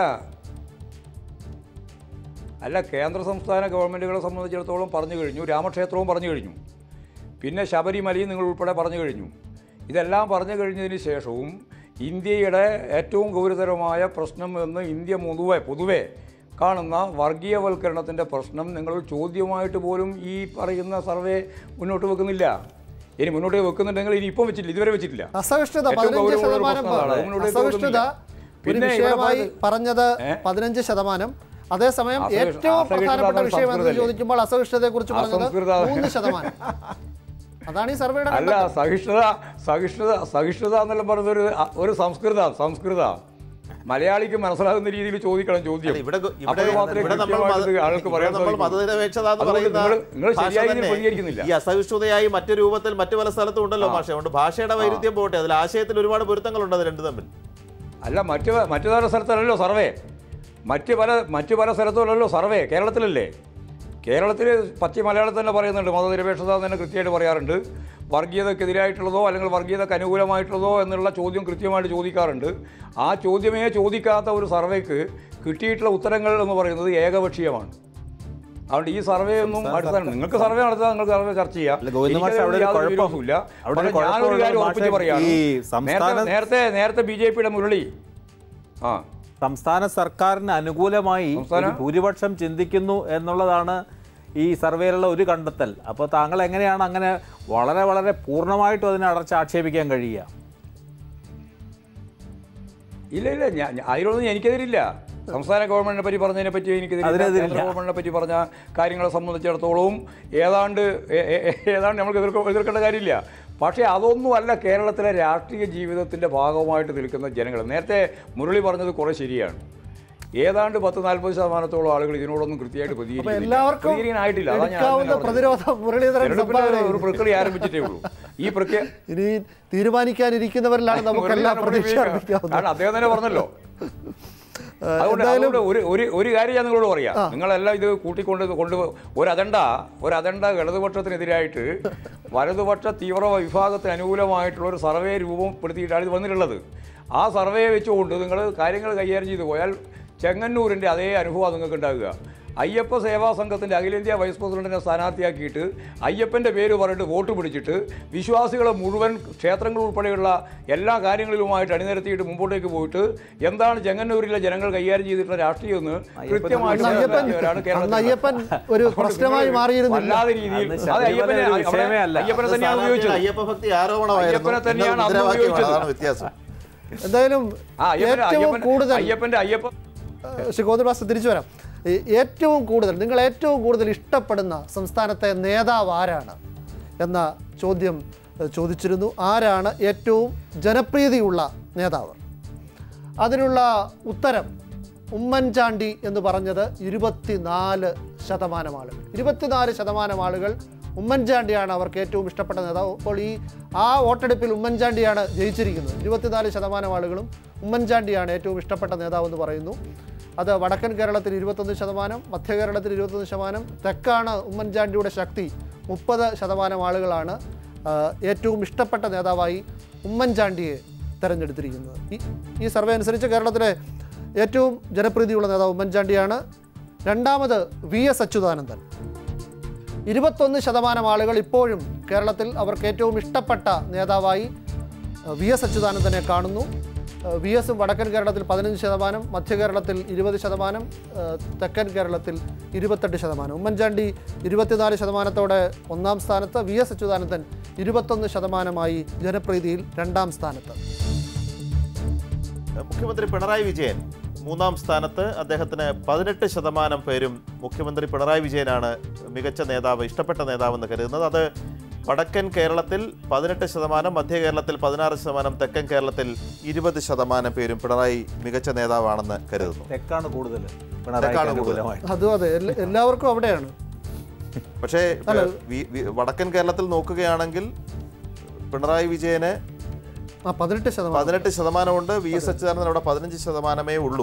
അല്ല കേന്ദ്ര സംസ്ഥാന ഗവൺമെൻറ്റുകളെ സംബന്ധിച്ചിടത്തോളം പറഞ്ഞു കഴിഞ്ഞു രാമക്ഷേത്രവും പറഞ്ഞു കഴിഞ്ഞു പിന്നെ ശബരിമലയും നിങ്ങൾ ഉൾപ്പെടെ പറഞ്ഞു കഴിഞ്ഞു ഇതെല്ലാം പറഞ്ഞു കഴിഞ്ഞതിന് ശേഷവും ഇന്ത്യയുടെ ഏറ്റവും ഗൗരവതരമായ പ്രശ്നം എന്ന് ഇന്ത്യ പൊതുവെ പൊതുവെ കാണുന്ന വർഗീയവൽക്കരണത്തിൻ്റെ പ്രശ്നം നിങ്ങൾ ചോദ്യമായിട്ട് പോലും ഈ പറയുന്ന സർവേ മുന്നോട്ട് വെക്കുന്നില്ല ഇനി മുന്നോട്ട് വെക്കുന്നുണ്ടെങ്കിൽ ഇനി ഇപ്പം വെച്ചിട്ടില്ല ഇതുവരെ വെച്ചിട്ടില്ല അസഹിഷ്ണുത ഏറ്റവും പതിനഞ്ച് ഗൗരവമുള്ള ഒരു ശതമാനം പ്രശ്നമാണ്. പേർ അതിനുള്ളിൽ അസഹിഷ്ണുത പോകുന്നില്ല. ഒരു പിന്നെ ഇവിടെ വിഷയമായി പറഞ്ഞത്- പറഞ്ഞത് ഏ? പതിനഞ്ച് ശതമാനം അതേസമയം അസഹിഷ്ണു- ഏറ്റവും അസഹിഷ്ണുത പ്രധാനപ്പെട്ട എന്നാൽ വിഷയം എന്ന് സംസ്കൃതമല്ലേ? ചോദിക്കുമ്പോൾ അസഹിഷ്ണുതയെ കുറിച്ച് പറഞ്ഞത് അസംസ്കൃത- മൂന്ന് ശതമാനം അതാണ് ഈ സർവേയുടെ അല്ല കണ്ടെത്തൽ. സഹിഷ്ണുത സഹിഷ്ണുത സഹിഷ്ണുത എന്നെല്ലാം പറഞ്ഞ ഒരു ഒരു സംസ്കൃത സംസ്കൃത മലയാളിക്ക് മനസ്സിലാകുന്ന രീതിയിൽ ചോദിക്കണം ചോദ്യം അല്ല, ഇവിടെ ഗോ- ഇവിടെ അപ്പോൾ മാത്രമേ ഇവിടെ നമ്മൾ കൃത്യമായിട്ട് മത- ആൾക്ക് ഇവിടെ പറയാൻ നമ്മൾ സാധിക്കൂ. മതനിരപേക്ഷത എന്ന് അതുകൊണ്ട് പറയുന്ന നിങ്ങൾ- നിങ്ങൾ ഭാഷ ശരിയായി ഇതിൽ തന്നെ പ്രതികരിക്കുന്നില്ല. ഈ അസഹിഷ്ണുതയായി മറ്റു രൂപത്തിൽ മറ്റു പല സ്ഥലത്തും ഉണ്ടല്ലോ ഭാഷ അതുകൊണ്ട് ഭാഷയുടെ വൈരുദ്ധ്യം പോട്ടെ അതിൽ ആശയത്തിൽ ഒരുപാട് പൊരുത്തങ്ങളുണ്ട് അത് രണ്ട് തമ്മിൽ അല്ല മറ്റു മറ്റു പല സ്ഥലത്തല്ലല്ലോ സർവേ മറ്റ് പല മറ്റു പല സ്ഥലത്തുമല്ലല്ലോ സർവേ കേരളത്തിലല്ലേ കേരളത്തിൽ പച്ച മലയാളത്തിൽ തന്നെ പറയുന്നുണ്ട് മതനിരപേക്ഷത എന്ന് തന്നെ കൃത്യമായിട്ട് പറയാറുണ്ട് വർഗീയതക്കെതിരായിട്ടുള്ളതോ അല്ലെങ്കിൽ വർഗീയതക്ക് അനുകൂലമായിട്ടുള്ളതോ എന്നുള്ള ചോദ്യം കൃത്യമായിട്ട് ചോദിക്കാറുണ്ട് ആ ചോദ്യമേ ചോദിക്കാത്ത ഒരു സർവേക്ക് കിട്ടിയിട്ടുള്ള ഉത്തരങ്ങൾ എന്ന് പറയുന്നത് ഏകപക്ഷീയമാണ് അതുകൊണ്ട് ഈ സർവേ ഒന്നും അടിസ്ഥാനം നിങ്ങൾക്ക് സർവേ നടത്താൻ നിങ്ങൾക്ക് സർവേ ചർച്ച ചെയ്യാം അല്ല, ഗോവിന്ദ മാഷ്, അവിടെ ഒരു എനിക്കതിനോട് യാതൊരു കുഴപ്പം- വിരോധവുമില്ല. അവിടെ ഒരു പക്ഷേ ഞാനൊരു കുഴപ്പമുള്ളത് കാര്യം മാഷേ, ഉറപ്പിച്ച് പറയാണ് ഈ സംസ്ഥാന- നേരത്തെ നേരത്തെ നേരത്തെ ബി ജെ പിയുടെ മുരളി ആ സംസ്ഥാന സർക്കാരിന് അനുകൂലമായി സംസ്ഥാന- ഒരു ഭൂരിപക്ഷം ചിന്തിക്കുന്നു എന്നുള്ളതാണ് ഈ സർവേയിലുള്ള ഒരു കണ്ടെത്തൽ അപ്പോൾ താങ്കൾ എങ്ങനെയാണ് അങ്ങനെ വളരെ വളരെ പൂർണ്ണമായിട്ടും അതിനെ അടച്ച് ആക്ഷേപിക്കാൻ കഴിയുക ഇല്ല ഇല്ല ഞാൻ ഞാൻ- അതിലൊന്നും എനിക്കെതിരില്ല സംസ്ഥാന ഗവൺമെന്റിനെ പറ്റി പറഞ്ഞതിനെ പറ്റി എനിക്കെതിരില്ല അതിനെതിരില്ല. കേന്ദ്ര ഗവൺമെന്റിനെ പറ്റി പറഞ്ഞ കാര്യങ്ങളെ സംബന്ധിച്ചിടത്തോളവും ഏതാണ്ട് ഏ- ഏ- ഏ- ഏതാണ്ട് നമുക്ക് എതിർക്ക എതിർക്കേണ്ട കാര്യമില്ല പക്ഷേ അതൊന്നുമല്ല കേരളത്തിലെ രാഷ്ട്രീയ ജീവിതത്തിൻ്റെ ഭാഗമായിട്ട് നിൽക്കുന്ന ജനങ്ങൾ നേരത്തെ മുരളി പറഞ്ഞത് കുറേ ശരിയാണ് ഏതാണ്ട് പത്ത് നാൽപ്പത് ശതമാനത്തോളം ആളുകൾ ഇതിനോടൊന്നും കൃത്യമായിട്ട് അപ്പൊ പ്രതികരിക്കുന്നില്ല എല്ലാവർക്കും പ്രതികരിക്കാനായിട്ടില്ല അതാ ഞാൻ എടുക്കാവുന്ന അങ്ങനെ പറഞ്ഞത്. പ്രതിരോധം മുരളീധരൻ തെരഞ്ഞെടുപ്പിന്റെ സംഭാവന ഒരു ചെയ്തു. പ്രക്രിയ ആരംഭിച്ചിട്ടേ ഉള്ളൂ ഈ പ്രക്രിയ ഇനി തീരുമാനിക്കാനിരിക്കുന്നവരിലാണ് നമുക്കെല്ലാം മുരളീധരൻ പ്രതീക്ഷ ഉപയോഗിക്കാം. അർപ്പിക്കാവുന്നത് കാരണം അദ്ദേഹം തന്നെ പറഞ്ഞല്ലോ ഏഹ്, അതുകൊണ്ട് എന്തായാലും അതുകൊണ്ട് ഒരു ഒരു ഒരു കാര്യം ഞാൻ നിങ്ങളോട് പറയാം നിങ്ങളെല്ലാം ഇത് കൂട്ടിക്കൊണ്ട് കൊണ്ട് ഒരു അജണ്ട ഒരു അജണ്ട ഇടതുപക്ഷത്തിനെതിരായിട്ട് വലതുപക്ഷ തീവ്ര വിഭാഗത്തിന് അനുകൂലമായിട്ടുള്ള ഒരു സർവേ രൂപപ്പെടുത്തിയിട്ടാണ് ഇത് വന്നിട്ടുള്ളത് ആ സർവേ വെച്ചുകൊണ്ട് നിങ്ങൾ കാര്യങ്ങൾ കൈകാര്യം ചെയ്തു പോയാൽ ചെങ്ങന്നൂരിൻ്റെ അതേ അനുഭവം നിങ്ങൾക്ക് ഉണ്ടാകുക അയ്യപ്പ സേവാ സംഘത്തിൻ്റെ അഖിലേന്ത്യാ വൈസ് പ്രസിഡന്റിനെ സ്ഥാനാർത്ഥിയാക്കിയിട്ട് അയ്യപ്പൻ്റെ പേര് പറഞ്ഞിട്ട് വോട്ട് പിടിച്ചിട്ട് വിശ്വാസികളെ മുഴുവൻ ക്ഷേത്രങ്ങൾ ഉൾപ്പെടെയുള്ള എല്ലാ കാര്യങ്ങളിലുമായിട്ട് അണിനിരത്തിയിട്ട് മുമ്പോട്ടേക്ക് പോയിട്ട് എന്താണ് ചെങ്ങന്നൂരിലെ ജനങ്ങൾ കൈകാര്യം ചെയ്തിട്ടുള്ള രാഷ്ട്രീയം എന്ന് കൃത്യമായിട്ട് അന്ന് അയ്യപ്പൻ മനസ്സിലാക്കിയവരാണ് അന്ന് കേരളത്തിൽ. അയ്യപ്പൻ ഒരു അതുകൊണ്ട് പ്രശ്നമായി നിങ്ങൾ മാറിയിരുന്നില്ല വല്ലാതെ രീതിയിൽ അന്ന് അത് അയ്യപ്പനെ ശബരിമല ഒരു അവിടെ വിഷയമേ അല്ല. അയ്യപ്പനെ അത് തന്നെയാണ് സ്ഥാനാർത്ഥിയുടെ ഉപയോഗിച്ചത് അയ്യപ്പഭക്തി ആരോപണമായിരുന്നു അയ്യപ്പനെ തന്നെയാണ് എന്നത് അന്ന് മുദ്രാവാക്യമാണ്. ഉപയോഗിച്ചത്. അതാണ് വ്യത്യാസം എന്തായാലും ആ അയ്യപ്പൻ ഏറ്റവും അയ്യപ്പൻ കൂടുതൽ അയ്യപ്പൻ്റെ അയ്യപ്പൻ ഏഹ് ശ്രീ ഗോകുൽദാസ് തിരിച്ചു വരാം ഈ ഏറ്റവും കൂടുതൽ നിങ്ങൾ ഏറ്റവും കൂടുതൽ ഇഷ്ടപ്പെടുന്ന സംസ്ഥാനത്തെ നേതാവ് ആരാണ് എന്ന ചോദ്യം ഏഹ് ചോദിച്ചിരുന്നു ആരാണ് ഏറ്റവും ജനപ്രീതിയുള്ള നേതാവ് അതിനുള്ള ഉത്തരം ഉമ്മൻചാണ്ടി എന്ന് പറഞ്ഞത് ഇരുപത്തിനാല് ശതമാനം ആളുകൾ ഇരുപത്തിനാല് ശതമാനം ആളുകൾ ഉമ്മൻചാണ്ടിയാണ് അവർക്ക് ഏറ്റവും ഇഷ്ടപ്പെട്ട നേതാവ് അപ്പോൾ ഈ ആ വോട്ടെടുപ്പിൽ ഉമ്മൻചാണ്ടിയാണ് ജയിച്ചിരിക്കുന്നത് ഇരുപത്തിനാല് ശതമാനം ആളുകളും ഉമ്മൻചാണ്ടിയാണ് ഏറ്റവും ഇഷ്ടപ്പെട്ട നേതാവ് എന്ന് പറയുന്നു അത് വടക്കൻ കേരളത്തിൽ ഇരുപത്തൊന്ന് ശതമാനം മധ്യ കേരളത്തിൽ ഇരുപത്തൊന്ന് ശതമാനം തെക്കാണ് ഉമ്മൻചാണ്ടിയുടെ ശക്തി മുപ്പത് ശതമാനം ആളുകളാണ് ആ, ഏറ്റവും ഇഷ്ടപ്പെട്ട നേതാവായി ഉമ്മൻചാണ്ടിയെ തെരഞ്ഞെടുത്തിരിക്കുന്നത് ഈ ഈ സർവേ അനുസരിച്ച് കേരളത്തിലെ ഏറ്റവും ജനപ്രീതിയുള്ള നേതാവ് ഉമ്മൻചാണ്ടിയാണ് രണ്ടാമത് വി എസ് അച്യുതാനന്ദൻ ഇരുപത്തൊന്ന് ശതമാനം ആളുകൾ ഇപ്പോഴും കേരളത്തിൽ അവർക്ക് ഏറ്റവും ഇഷ്ടപ്പെട്ട നേതാവായി അഹ്, വി എസ് അച്യുതാനന്ദനെ കാണുന്നു അഹ്, വി എസും വടക്കൻ കേരളത്തിൽ പതിനഞ്ച് ശതമാനം മധ്യ കേരളത്തിൽ ഇരുപത് ശതമാനം അഹ്, തെക്കൻ കേരളത്തിൽ ഇരുപത്തെട്ട് ശതമാനം ഉമ്മൻചാണ്ടി ഇരുപത്തിനാല് ശതമാനത്തോടെ ഒന്നാം സ്ഥാനത്ത് വി എസ് അച്യുതാനന്ദൻ ഇരുപത്തൊന്ന് ശതമാനമായി ജനപ്രീതിയിൽ രണ്ടാം സ്ഥാനത്ത് മുഖ്യമന്ത്രി പിണറായി വിജയൻ മൂന്നാം സ്ഥാനത്ത് അദ്ദേഹത്തിന് പതിനെട്ട് ശതമാനം പേരും മുഖ്യമന്ത്രി പിണറായി വിജയനാണ് മികച്ച നേതാവ് ഇഷ്ടപ്പെട്ട നേതാവെന്ന് കരുതുന്നത് അത് വടക്കൻ കേരളത്തിൽ പതിനെട്ട് ശതമാനം മധ്യ കേരളത്തിൽ പതിനാറ് ശതമാനം തെക്കൻ കേരളത്തിൽ ഇരുപത് ശതമാനം പേരും പിണറായി മികച്ച നേതാവാണെന്ന് കരുതുന്നു തെക്കാണ് കൂടുതൽ തെക്കാണ് പിണറായി കൂടുതൽ. അനുകൂലമായിട്ട് അതും അതെ എല്ലാ- എല്ലാവർക്കും അവിടെയാണ് പക്ഷേ വി- വി- വടക്കൻ കേരളത്തിൽ നോക്കുകയാണെങ്കിൽ പിണറായി വിജയന് ആ പതിനെട്ട് ശതമാനം പതിനെട്ട് ശതമാനമുണ്ട് വി എസ് അച്യുതാനന്ദൻ അവിടെ പതിനഞ്ച് ശതമാനമേ ഉള്ളൂ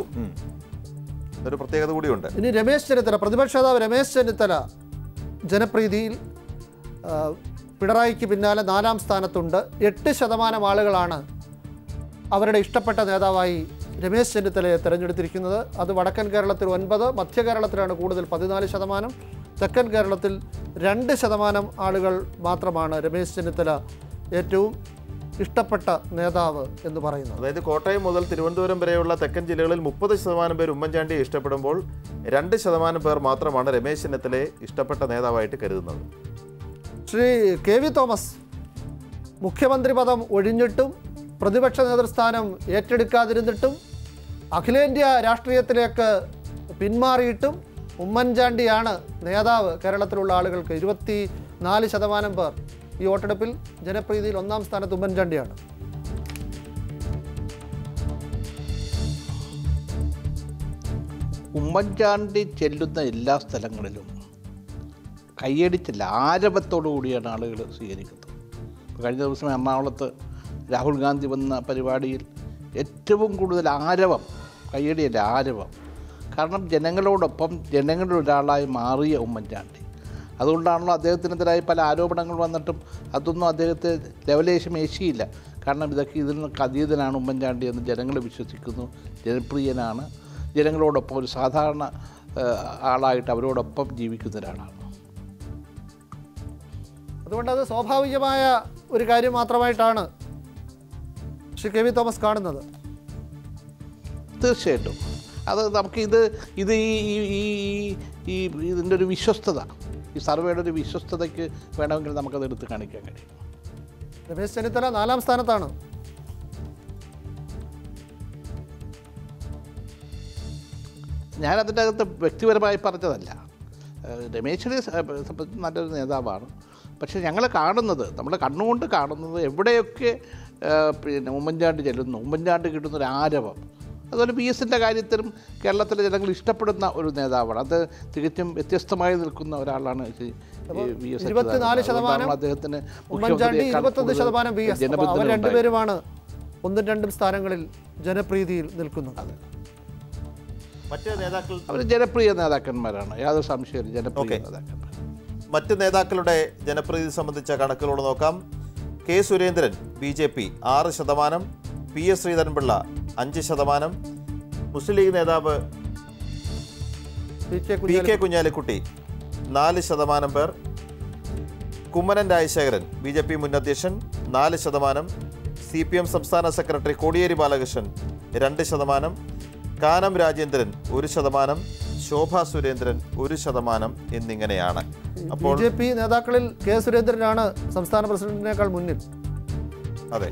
ഒരു പ്രത്യേകത കൂടിയുണ്ട് ഇനി രമേശ് ചെന്നിത്തല പ്രതിപക്ഷ നേതാവ് രമേശ് ചെന്നിത്തല ജനപ്രീതിയിൽ ആ, പിണറായിക്ക് പിന്നാലെ നാലാം സ്ഥാനത്തുണ്ട് എട്ട് ശതമാനം ആളുകളാണ് അവരുടെ ഇഷ്ടപ്പെട്ട നേതാവായി രമേശ് ചെന്നിത്തലയെ തിരഞ്ഞെടുത്തിരിക്കുന്നത് അത് വടക്കൻ കേരളത്തിൽ ഒൻപത് മധ്യ കേരളത്തിലാണ് കൂടുതൽ പതിനാല് ശതമാനം തെക്കൻ കേരളത്തിൽ രണ്ട് ശതമാനം ആളുകൾ മാത്രമാണ് രമേശ് ചെന്നിത്തല ഏറ്റവും ഇഷ്ടപ്പെട്ട നേതാവ് എന്ന് പറയുന്നത് അതായത് കോട്ടയം മുതൽ തിരുവനന്തപുരം വരെയുള്ള തെക്കൻ ജില്ലകളിൽ മുപ്പത് ശതമാനം പേർ ഉമ്മൻചാണ്ടിയെ ഇഷ്ടപ്പെടുമ്പോൾ രണ്ട് ശതമാനം പേർ മാത്രമാണ് രമേശ് ചെന്നിത്തലയെ ഇഷ്ടപ്പെട്ട നേതാവായിട്ട് കരുതുന്നത് ശ്രീ കെ വി തോമസ് മുഖ്യമന്ത്രി പദം ഒഴിഞ്ഞിട്ടും പ്രതിപക്ഷ നേതൃസ്ഥാനം ഏറ്റെടുക്കാതിരുന്നിട്ടും അഖിലേന്ത്യാ രാഷ്ട്രീയത്തിലേക്ക് പിന്മാറിയിട്ടും ഉമ്മൻചാണ്ടിയാണ് നേതാവ് കേരളത്തിലുള്ള ആളുകൾക്ക് ഇരുപത്തി നാല് ശതമാനം പേർ ഈ വോട്ടെടുപ്പിൽ ജനപ്രീതിയിൽ ഒന്നാം സ്ഥാനത്ത് ഉമ്മൻചാണ്ടിയാണ് ഉമ്മൻചാണ്ടി ചെല്ലുന്ന എല്ലാ സ്ഥലങ്ങളിലും കൈയടിച്ചില്ല ആരവത്തോടു കൂടിയാണ് ആളുകൾ സ്വീകരിക്കുന്നത് ഇപ്പോൾ കഴിഞ്ഞ ദിവസം എറണാകുളത്ത് രാഹുൽ ഗാന്ധി വന്ന പരിപാടിയിൽ ഏറ്റവും കൂടുതൽ ആരവം കയ്യടിയല്ല ആരവം കാരണം ജനങ്ങളോടൊപ്പം ജനങ്ങളുടെ ഒരാളായി മാറിയ ഉമ്മൻചാണ്ടി അതുകൊണ്ടാണല്ലോ അദ്ദേഹത്തിനെതിരായി പല ആരോപണങ്ങൾ വന്നിട്ടും അതൊന്നും അദ്ദേഹത്തെ ലെവലേശം ഏശിയില്ല കാരണം ഇതൊക്കെ ഇതിൽ നിന്നൊക്കെ അതീതനാണ് ഉമ്മൻചാണ്ടി എന്ന് ജനങ്ങൾ വിശ്വസിക്കുന്നു ജനപ്രിയനാണ് ജനങ്ങളോടൊപ്പം ഒരു സാധാരണ ഏഹ്, ആളായിട്ട് അവരോടൊപ്പം ജീവിക്കുന്ന ഒരാളാണ് അതുകൊണ്ട് അത് സ്വാഭാവികമായ ഒരു കാര്യം മാത്രമായിട്ടാണ് ശ്രീ കെ വി തോമസ് കാണുന്നത് തീർച്ചയായിട്ടും അത് നമുക്ക് ഇത് ഇത് ഈ ഈ- ഈ ഈ ഇതിൻ്റെ ഒരു വിശ്വസ്തത ഈ സർവേയുടെ ഒരു വിശ്വസ്തതയ്ക്ക് വേണമെങ്കിൽ നമുക്കത് എടുത്ത് കാണിക്കാൻ കഴിയും രമേശ് ചെന്നിത്തല നാലാം സ്ഥാനത്താണ് ഞാൻ അതിൻ്റെ അകത്ത് വ്യക്തിപരമായി പറഞ്ഞതല്ല ഏഹ് രമേശിനെ സ- സംബന്ധിച്ച് നല്ലൊരു നേതാവാണ് പക്ഷേ ഞങ്ങൾ കാണുന്നത് നമ്മൾ കണ്ണുകൊണ്ട് കാണുന്നത് എവിടെയൊക്കെ ഏഹ് പിന്നെ ഉമ്മൻചാണ്ടി ചെല്ലുന്നു ഉമ്മൻചാണ്ടി കിട്ടുന്ന ഒരു ആരവം അതുപോലെ പി എസിൻ്റെ കാര്യത്തിലും കേരളത്തിലെ ജനങ്ങൾ ഇഷ്ടപ്പെടുന്ന ഒരു നേതാവാണ് അത് തികച്ചും വ്യത്യസ്തമായി നിൽക്കുന്ന ഒരാളാണ് ശ്രീ വി എസ് ഇരുപത്തിനാല് ശതമാനം അദ്ദേഹത്തിന് ഉമ്മൻചാണ്ടി മുഖ്യമന്ത്രിയേക്കാൾ ഇരുപത്തൊന്ന് കൂടുതൽ ശതമാനം വി എസ് ജനപിന്തുണ അവർ ഉണ്ടായി. രണ്ടുപേരുമാണ് ഒന്നും രണ്ടും സ്ഥാനങ്ങളിൽ ജനപ്രീതിയിൽ നിൽക്കുന്നത് മറ്റ് നേതാക്കൾ അവർ ജനപ്രിയ നേതാക്കന്മാരാണ് യാതൊരു സംശയമില്ല ജനപ്രിയ ഓക്കേ. നേതാക്കന്മാർ മറ്റ് നേതാക്കളുടെ ജനപ്രീതി സംബന്ധിച്ച കണക്കുകളോട് നോക്കാം K Surendran B J P ആറ് ശതമാനം പി എസ് ശ്രീധരൻപിള്ള അഞ്ച് ശതമാനം മുസ്ലിം ലീഗ് നേതാവ് P K P Kunhali K Kunhalikutty നാല് ശതമാനം പേർ Kummanam Rajasekharan B J P മുൻ അധ്യക്ഷൻ നാല് ശതമാനം സി പി എം സംസ്ഥാന സെക്രട്ടറി കോടിയേരി ബാലകൃഷ്ണൻ രണ്ട് ശതമാനം കാനം രാജേന്ദ്രൻ ഒരു ശതമാനം ശോഭ സുരേന്ദ്രൻ ഒരു ശതമാനം എന്നിങ്ങനെയാണ് ബി അപ്പോൾ ജെ പി നേതാക്കളിൽ കെ സുരേന്ദ്രനാണ് സംസ്ഥാന പ്രസിഡന്റിനേക്കാൾ മുന്നിൽ അതെ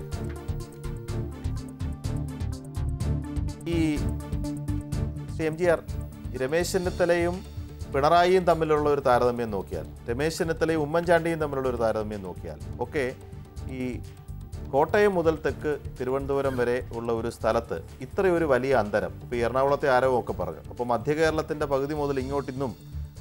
ഈ Shri M G R Ramesh ചെന്നിത്തലയും പിണറായിയും തമ്മിലുള്ള ഒരു താരതമ്യം നോക്കിയാൽ രമേശ് ചെന്നിത്തലയും ഉമ്മൻചാണ്ടിയും തമ്മിലുള്ള ഒരു താരതമ്യം നോക്കിയാൽ ഒക്കെ ഈ കോട്ടയം മുതൽ തെക്ക് തിരുവനന്തപുരം വരെ ഉള്ള ഒരു സ്ഥലത്ത് ഇത്രയൊരു വലിയ അന്തരം ഇപ്പോൾ ഈ എറണാകുളത്തെ ആരവം ഒക്കെ പറഞ്ഞു അപ്പോൾ മധ്യ കേരളത്തിൻ്റെ പകുതി മുതൽ ഇങ്ങോട്ടിന്നും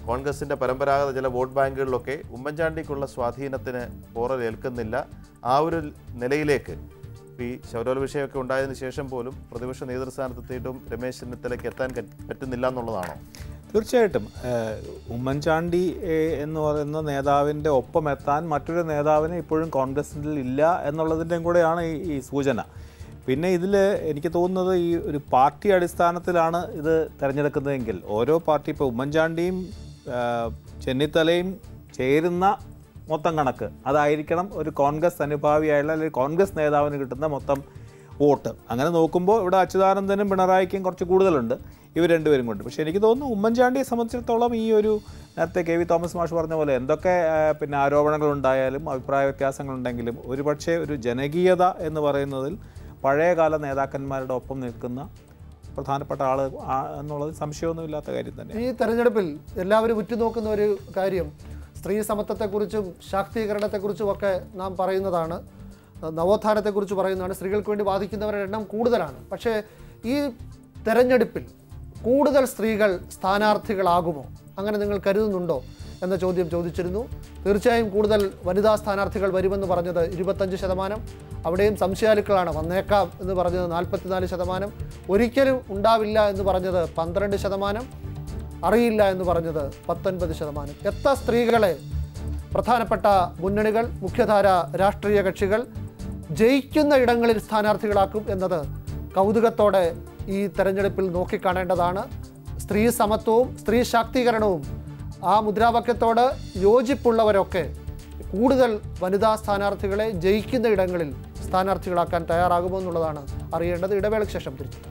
കോൺഗ്രസിൻ്റെ പരമ്പരാഗത ചില വോട്ട് ബാങ്കുകളിലൊക്കെ ഉമ്മൻചാണ്ടിക്കുള്ള സ്വാധീനത്തിന് പോറലേൽക്കുന്നില്ല ആ ഒരു നിലയിലേക്ക് ഈ ശൗരോല വിഷയമൊക്കെ ഉണ്ടായതിനു ശേഷം പോലും പ്രതിപക്ഷ നേതൃസ്ഥാനത്തെത്തിയിട്ടും രമേശ് ചെന്നിത്തലയ്ക്ക് എത്താൻ കറ്റ്- പറ്റുന്നില്ല എന്നുള്ളതാണോ തീർച്ചയായിട്ടും ഏഹ്, ഉമ്മൻചാണ്ടി ഏഹ്, എന്ന് പറയുന്ന നേതാവിൻ്റെ ഒപ്പം എത്താൻ മറ്റൊരു നേതാവിന് ഇപ്പോഴും കോൺഗ്രസിൽ ഇല്ല എന്നുള്ളതിൻ്റെയും കൂടെയാണ് ഈ ഈ സൂചന പിന്നെ ഇതിൽ എനിക്ക് തോന്നുന്നത് ഈ ഒരു പാർട്ടി അടിസ്ഥാനത്തിലാണ് ഇത് തിരഞ്ഞെടുക്കുന്നതെങ്കിൽ ഓരോ പാർട്ടി ഇപ്പോൾ ഉമ്മൻചാണ്ടിയും ഏഹ്, ചെന്നിത്തലയും ചേരുന്ന മൊത്തം കണക്ക് അതായിരിക്കണം ഒരു കോൺഗ്രസ് അനുഭാവിയായുള്ള അല്ലെങ്കിൽ കോൺഗ്രസ് നേതാവിന് കിട്ടുന്ന മൊത്തം വോട്ട് അങ്ങനെ നോക്കുമ്പോൾ ഇവിടെ അച്യുതാനന്ദനും പിണറായിക്കും കുറച്ച് കൂടുതലുണ്ട് ഇവർ രണ്ടുപേരും കൊണ്ട് പക്ഷേ എനിക്ക് തോന്നുന്നു ഉമ്മൻചാണ്ടിയെ സംബന്ധിച്ചിടത്തോളം ഈ ഒരു നേരത്തെ കെ വി തോമസ് മാഷ് പറഞ്ഞ പോലെ എന്തൊക്കെ ആ, പിന്നെ ആരോപണങ്ങൾ ഉണ്ടായാലും അഭിപ്രായ വ്യത്യാസങ്ങളുണ്ടെങ്കിലും ഒരുപക്ഷെ ഒരു ജനകീയത എന്ന് പറയുന്നതിൽ പഴയകാല നേതാക്കന്മാരുടെ ഒപ്പം നിൽക്കുന്ന പ്രധാനപ്പെട്ട ആൾ എന്നുള്ളത് സംശയമൊന്നുമില്ലാത്ത കാര്യം തന്നെ ഈ തെരഞ്ഞെടുപ്പിൽ എല്ലാവരും ഉറ്റുനോക്കുന്ന ഒരു കാര്യം സ്ത്രീ സമത്വത്തെക്കുറിച്ചും ശാക്തീകരണത്തെക്കുറിച്ചും ഒക്കെ നാം പറയുന്നതാണ് നവോത്ഥാനത്തെക്കുറിച്ച് പറയുന്നതാണ് സ്ത്രീകൾക്ക് വേണ്ടി വാദിക്കുന്നവരുടെ എണ്ണം കൂടുതലാണ് പക്ഷേ ഈ തെരഞ്ഞെടുപ്പിൽ കൂടുതൽ സ്ത്രീകൾ സ്ഥാനാർത്ഥികളാകുമോ അങ്ങനെ നിങ്ങൾ കരുതുന്നുണ്ടോ എന്ന ചോദ്യം ചോദിച്ചിരുന്നു തീർച്ചയായും കൂടുതൽ വനിതാ സ്ഥാനാർത്ഥികൾ വരുമെന്ന് പറഞ്ഞത് ഇരുപത്തഞ്ച് ശതമാനം അവിടെയും സംശയാലുക്കളാണ് വന്നേക്കാം എന്ന് പറഞ്ഞത് നാൽപ്പത്തിനാല് ശതമാനം ഒരിക്കലും ഉണ്ടാവില്ല എന്ന് പറഞ്ഞത് പന്ത്രണ്ട് ശതമാനം അറിയില്ല എന്ന് പറഞ്ഞത് പത്തൊൻപത് ശതമാനം എത്ര സ്ത്രീകളെ പ്രധാനപ്പെട്ട മുന്നണികൾ മുഖ്യധാര രാഷ്ട്രീയ കക്ഷികൾ ജയിക്കുന്ന ഇടങ്ങളിൽ സ്ഥാനാർത്ഥികളാക്കും എന്നത് കൗതുകത്തോടെ ഈ തെരഞ്ഞെടുപ്പിൽ നോക്കിക്കാണേണ്ടതാണ് സ്ത്രീ സമത്വവും സ്ത്രീ ശാക്തീകരണവും ആ മുദ്രാവാക്യത്തോട് യോജിപ്പുള്ളവരൊക്കെ കൂടുതൽ വനിതാ സ്ഥാനാർത്ഥികളെ ജയിക്കുന്ന ഇടങ്ങളിൽ സ്ഥാനാർത്ഥികളാക്കാൻ തയ്യാറാകുമോ എന്നുള്ളതാണ് അറിയേണ്ടത് ഇടവേളയ്ക്ക് ശേഷം തിരിച്ചു